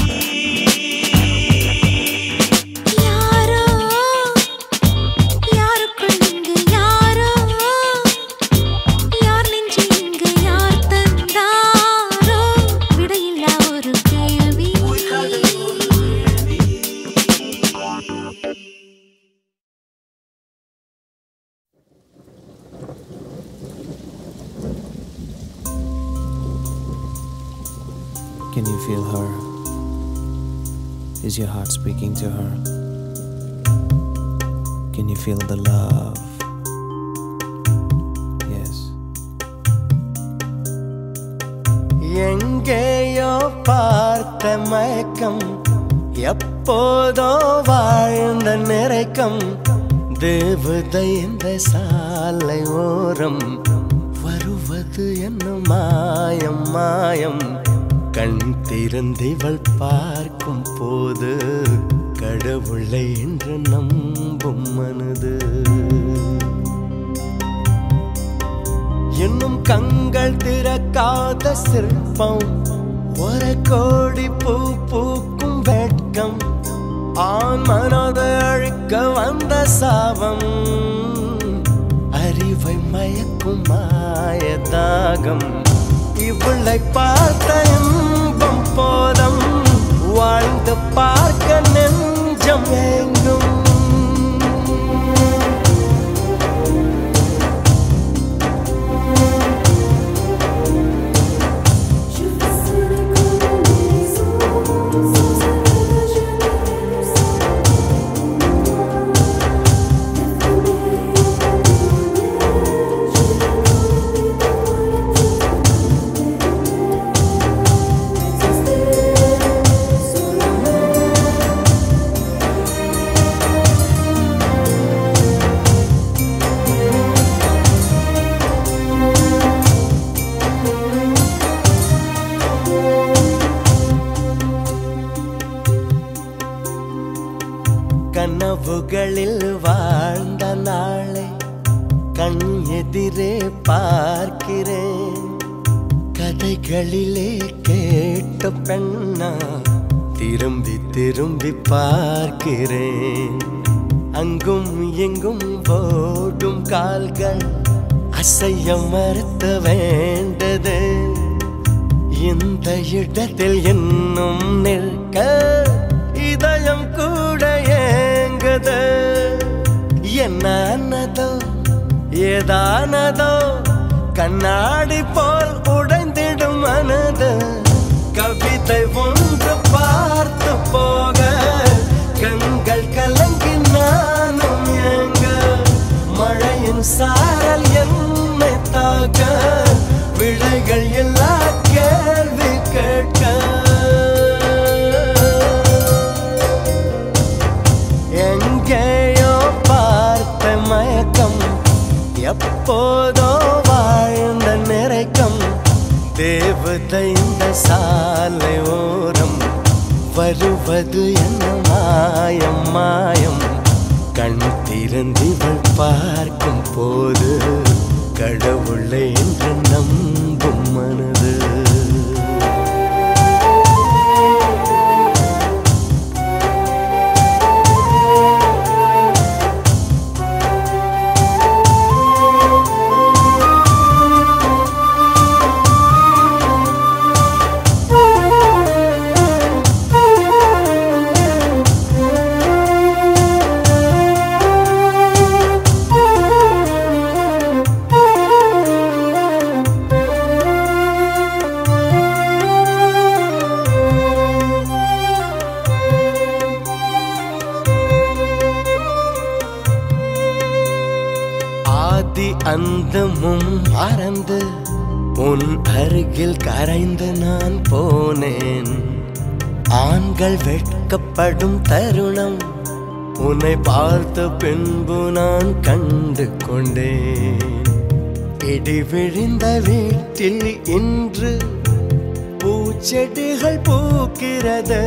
யாரோ யாருக்குள் இங்கு யாரோ யார் நெஞ்சு இங்கு யார் தந்தாரோ விடையில்லா ஒரு கேள்வி Can you feel her? Is your heart speaking to her? Can you feel the love? Yes. எங்கேயோ பார்த்த மயக்கம் எப்போதோ வாழ்ந்த நிறைக்கம் தேவதை இந்த சாலை ஓரம் வருவது என்ன மாயம் மாயம் கண் திறந்திவள் பார்க்கும் போது கடவுளை என்று நம்பும் மனது இன்னும் கண்கள் திறக்காத சிற்பம் ஒரு கோடி பூ பூக்கும் வெட்கம் ஆண் மனதை அழிக்க வந்த சாபம் அறிவை மயக்கும் மாய தாகம் இவளை பார்த்த இன்பம் போதம் வாழ்ந்து பார்க்க நெஞ்சம் எங்கும் Je veux serrer comme les os, sans arrêt je vais கனவுகளில் வாழ்ந்த நாளை கண் எதிரே பார்க்கிறேன் கதைகளிலே கேட்ட பெண்ணா திரும்பி திரும்பி பார்க்கிறேன் அங்கும் எங்கும் ஓடும் கால்கள் அசைய மறுத்த வேண்டது இந்த இடத்தில் இன்னும் நிற்க இதயம் கூட ஏங்குது என்னதோ ஏதானதோ கண்ணாடி போல் உடைந்திடும் மனது கவிதை ஒன்று பார்த்து போக கண்கள் கலங்கி நானும் ஏங்க மழையின் சாரல் என்னை தாக்க விடைகள் எல்லா கேள்வி கேட்க எங்கேயோ பார்த்த மயக்கம் எப்போதோ வாழ்ந்த நிறைக்கம் தேவதை இந்த சாலை ஓரம் வருவது என்ன மாயம் மாயம் கண் திறந்திவள் பார்க்கும் போது கடவுளை என்று நம்பும் மனது ஆதி அந்தமும் மறந்து உன் அருகில் கரைந்து நான் போனேன் ஆண்கள் வெட்கப்படும் தருணம் உன்னை பார்த்த பின்பு நான் கண்டு கொண்டேன் இடி விழுந்த வீட்டில் இன்று பூச்செடிகள் பூக்கிறது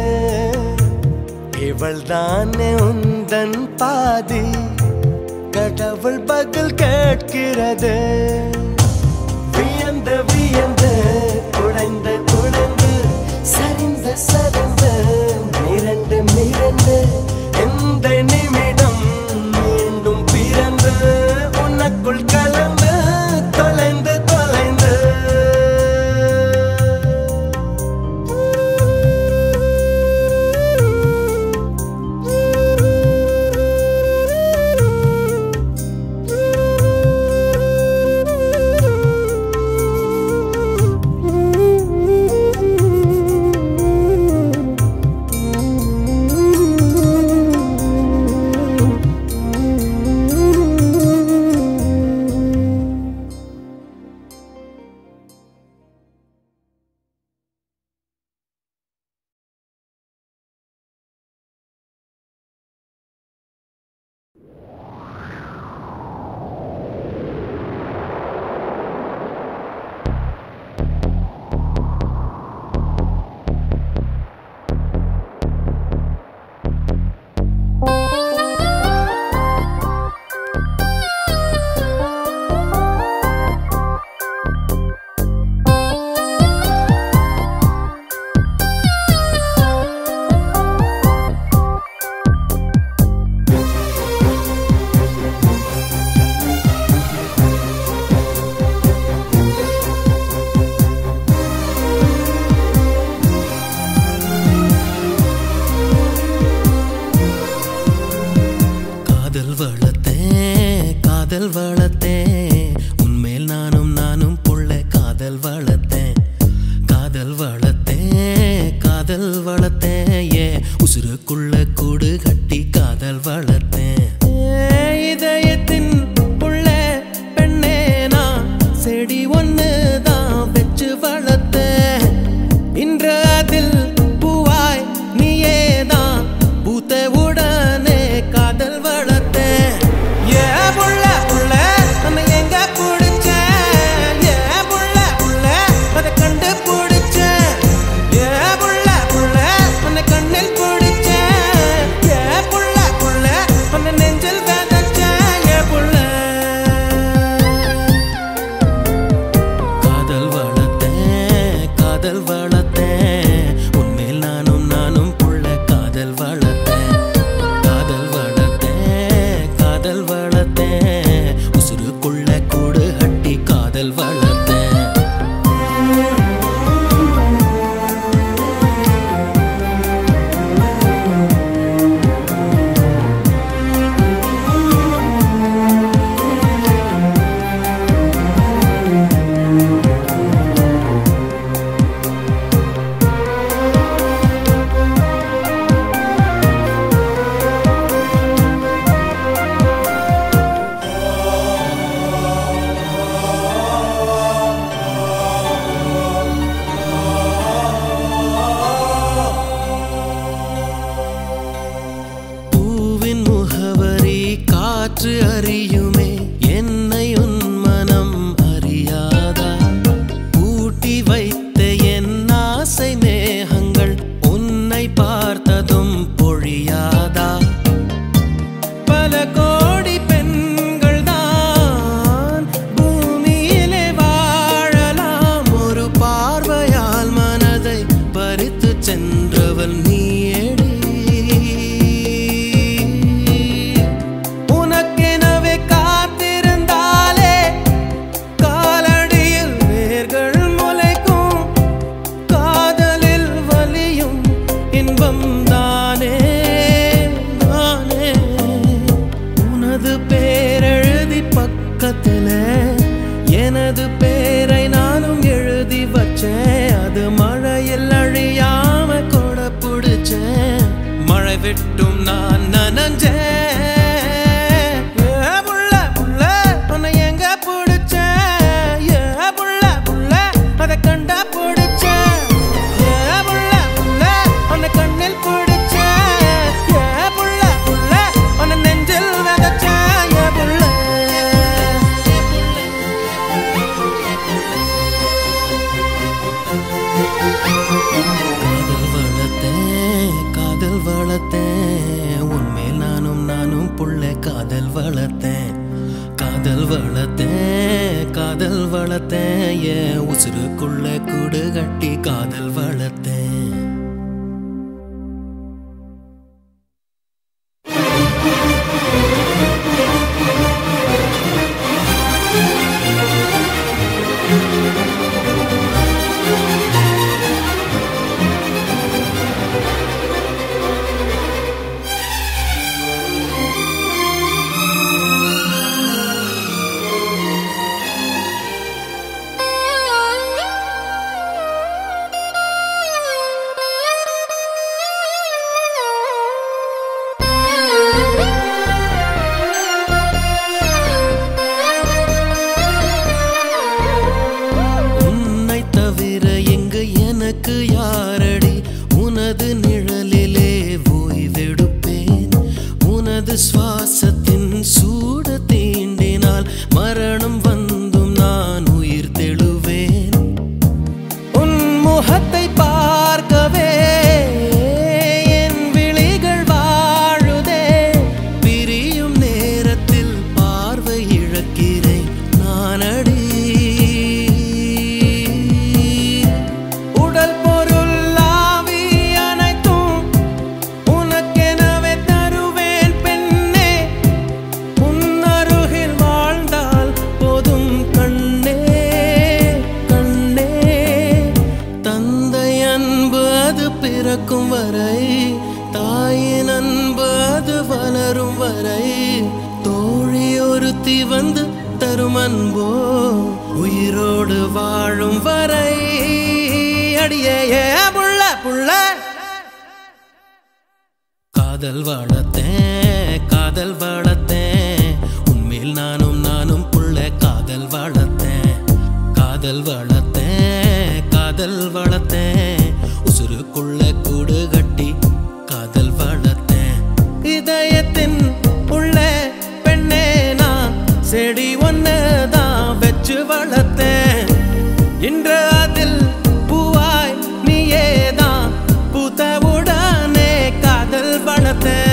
இவள் தானே உந்தன் பாதி கடவுள் பதில் கேட்கிறது வியந்து வியந்து குழைந்து குழைந்து சரிந்த சரிந்து மிரண்டு மிரண்டு எந்த நிமிடம் மீண்டும் பிறந்து உனக்குள் கலந்து தொலைந்து தொலைந்து காதல் வளர்த்தேன் காதல் வளர்த்தேன் உன்மேல் நானும் நானும் புள்ள காதல் வளர்த்தேன் காதல் வளர்த்தேன் காதல் வளர்த்தேன் ஏ உசுருக்குள்ள கூடு கட்டி காதல் வளர்த்தேன் ஏ, இதயத்தின் புள்ள பெண்ணே நான் செடி ஒன்று தான் வச்சு வளர்த்தேன் இன்று அதில் பூவாய் நீயே தான் பூத்த உடனே காதல் வளர்த்த ஏ புள்ள புள்ள நம்ம எங்க பிடிச்ச ஏ புள்ள புள்ள அதை கண்டு பிடிச்ச ஏ புள்ள புள்ள உன்னை கண்ணில் பிடிச்ச ஏ புள்ள புள்ள உன்னை நெஞ்சில் விதைச்ச ஏ புள்ள காதல் வளர்த்தேன் காதல் வளர்த்தேன் உன்மேல் நானும் நானும் புள்ள காதல் வளர்த்தேன் காதல் வளர்த்தேன் காதல் வளர்த்தேன் உசுருக்குள்ள கூடு கட்டி காதல் வளர்த்தேன் பூவின் முகவரி காற்று அறியுமே என்னை உன் மனம் அறியாதா பூட்டி வைத்த என் ஆசை மேகங்கள் உன்னை பார்த்ததும் பொழியாதா பல கோடி பெண்கள் தான் பூமியிலே வாழலாம் ஒரு பார்வையால் மனதை பறித்து சென்றவள் நீயேடி உனக்கெனவே காத்திருந்தாலே காலடியில் வேர்கள் முளைக்கும் காதலில் வலியும் இன்பம் தானே தானே உனது பேரெழுதி பக்கத்துல எனது பேரை நானும் எழுதி வச்சேன் அது மழையில் அழியாம கொட பிடிச்சேன் மழை விட்டும் நான் நனஞ்சேன் ஏ புள்ள, புள்ள, உன்னை எங்க பிடிச்சேன்? ஏ புள்ள, புள்ள, அதை கண்டா பிடிச்சேன். ஏ புள்ள, புள்ள, உன்னை கண்ணில் பிடிச்சேன். ஏ புள்ள, புள்ள, வளர்த்தேன் உன்மேல் நானும் நானும் புள்ள காதல் வளர்த்தேன் காதல் வளர்த்தேன் காதல் வளர்த்தேன் என் உசுருக்குள்ள கூடு கட்டி காதல் வளர்த்தேன் உன்னை தவிர எங்கு எனக்கு யாரடி உனது நிழலிலே ஓய்வெடுப்பேன் உனது சுவாசத்தின் சூடு தீண்டினால் மரணம் வந்தும் நான் உயிர் தெழுவேன் உன் முகத்தை பார்க்கவே என் விழிகள் வாழுதே பிரியும் நேரத்தில் பார்வை இழக்கிறேன் நானடி உடல் பொருள் ஆவி அனைத்தும் உனக்கெனவே தருவேன் பெண்ணே உன் அருகில் வாழ்ந்தால் போதும் கண்ணே கண்ணே தந்தை அன்பு அது பிறக்கும் வரை தாயின் அன்பு அது வளரும் வரை தோழி ஒருத்தி வந்து தரும் அன்போ உயிரோடு வாழும் வரை அடியே ஏ புள்ள புள்ள காதல் வளர்த்தேன் காதல் வளர்த்தேன் உண்மையில் நானும் நானும் புள்ள காதல் வளர்த்தேன் காதல் வளர்த்தேன் காதல் வளர்த்தேன் உசுருக்குள்ள கூடு கட்டி காதல் வளர்த்தேன் இதயத்தின் உள்ள பெண்ணே நான் செடி ஒன்று தான் வச்சு வளர்த்தேன் இன்று அதில் பூவாய் நீயேதான் பூத்தவுடனே காதல் வளர்த்தேன்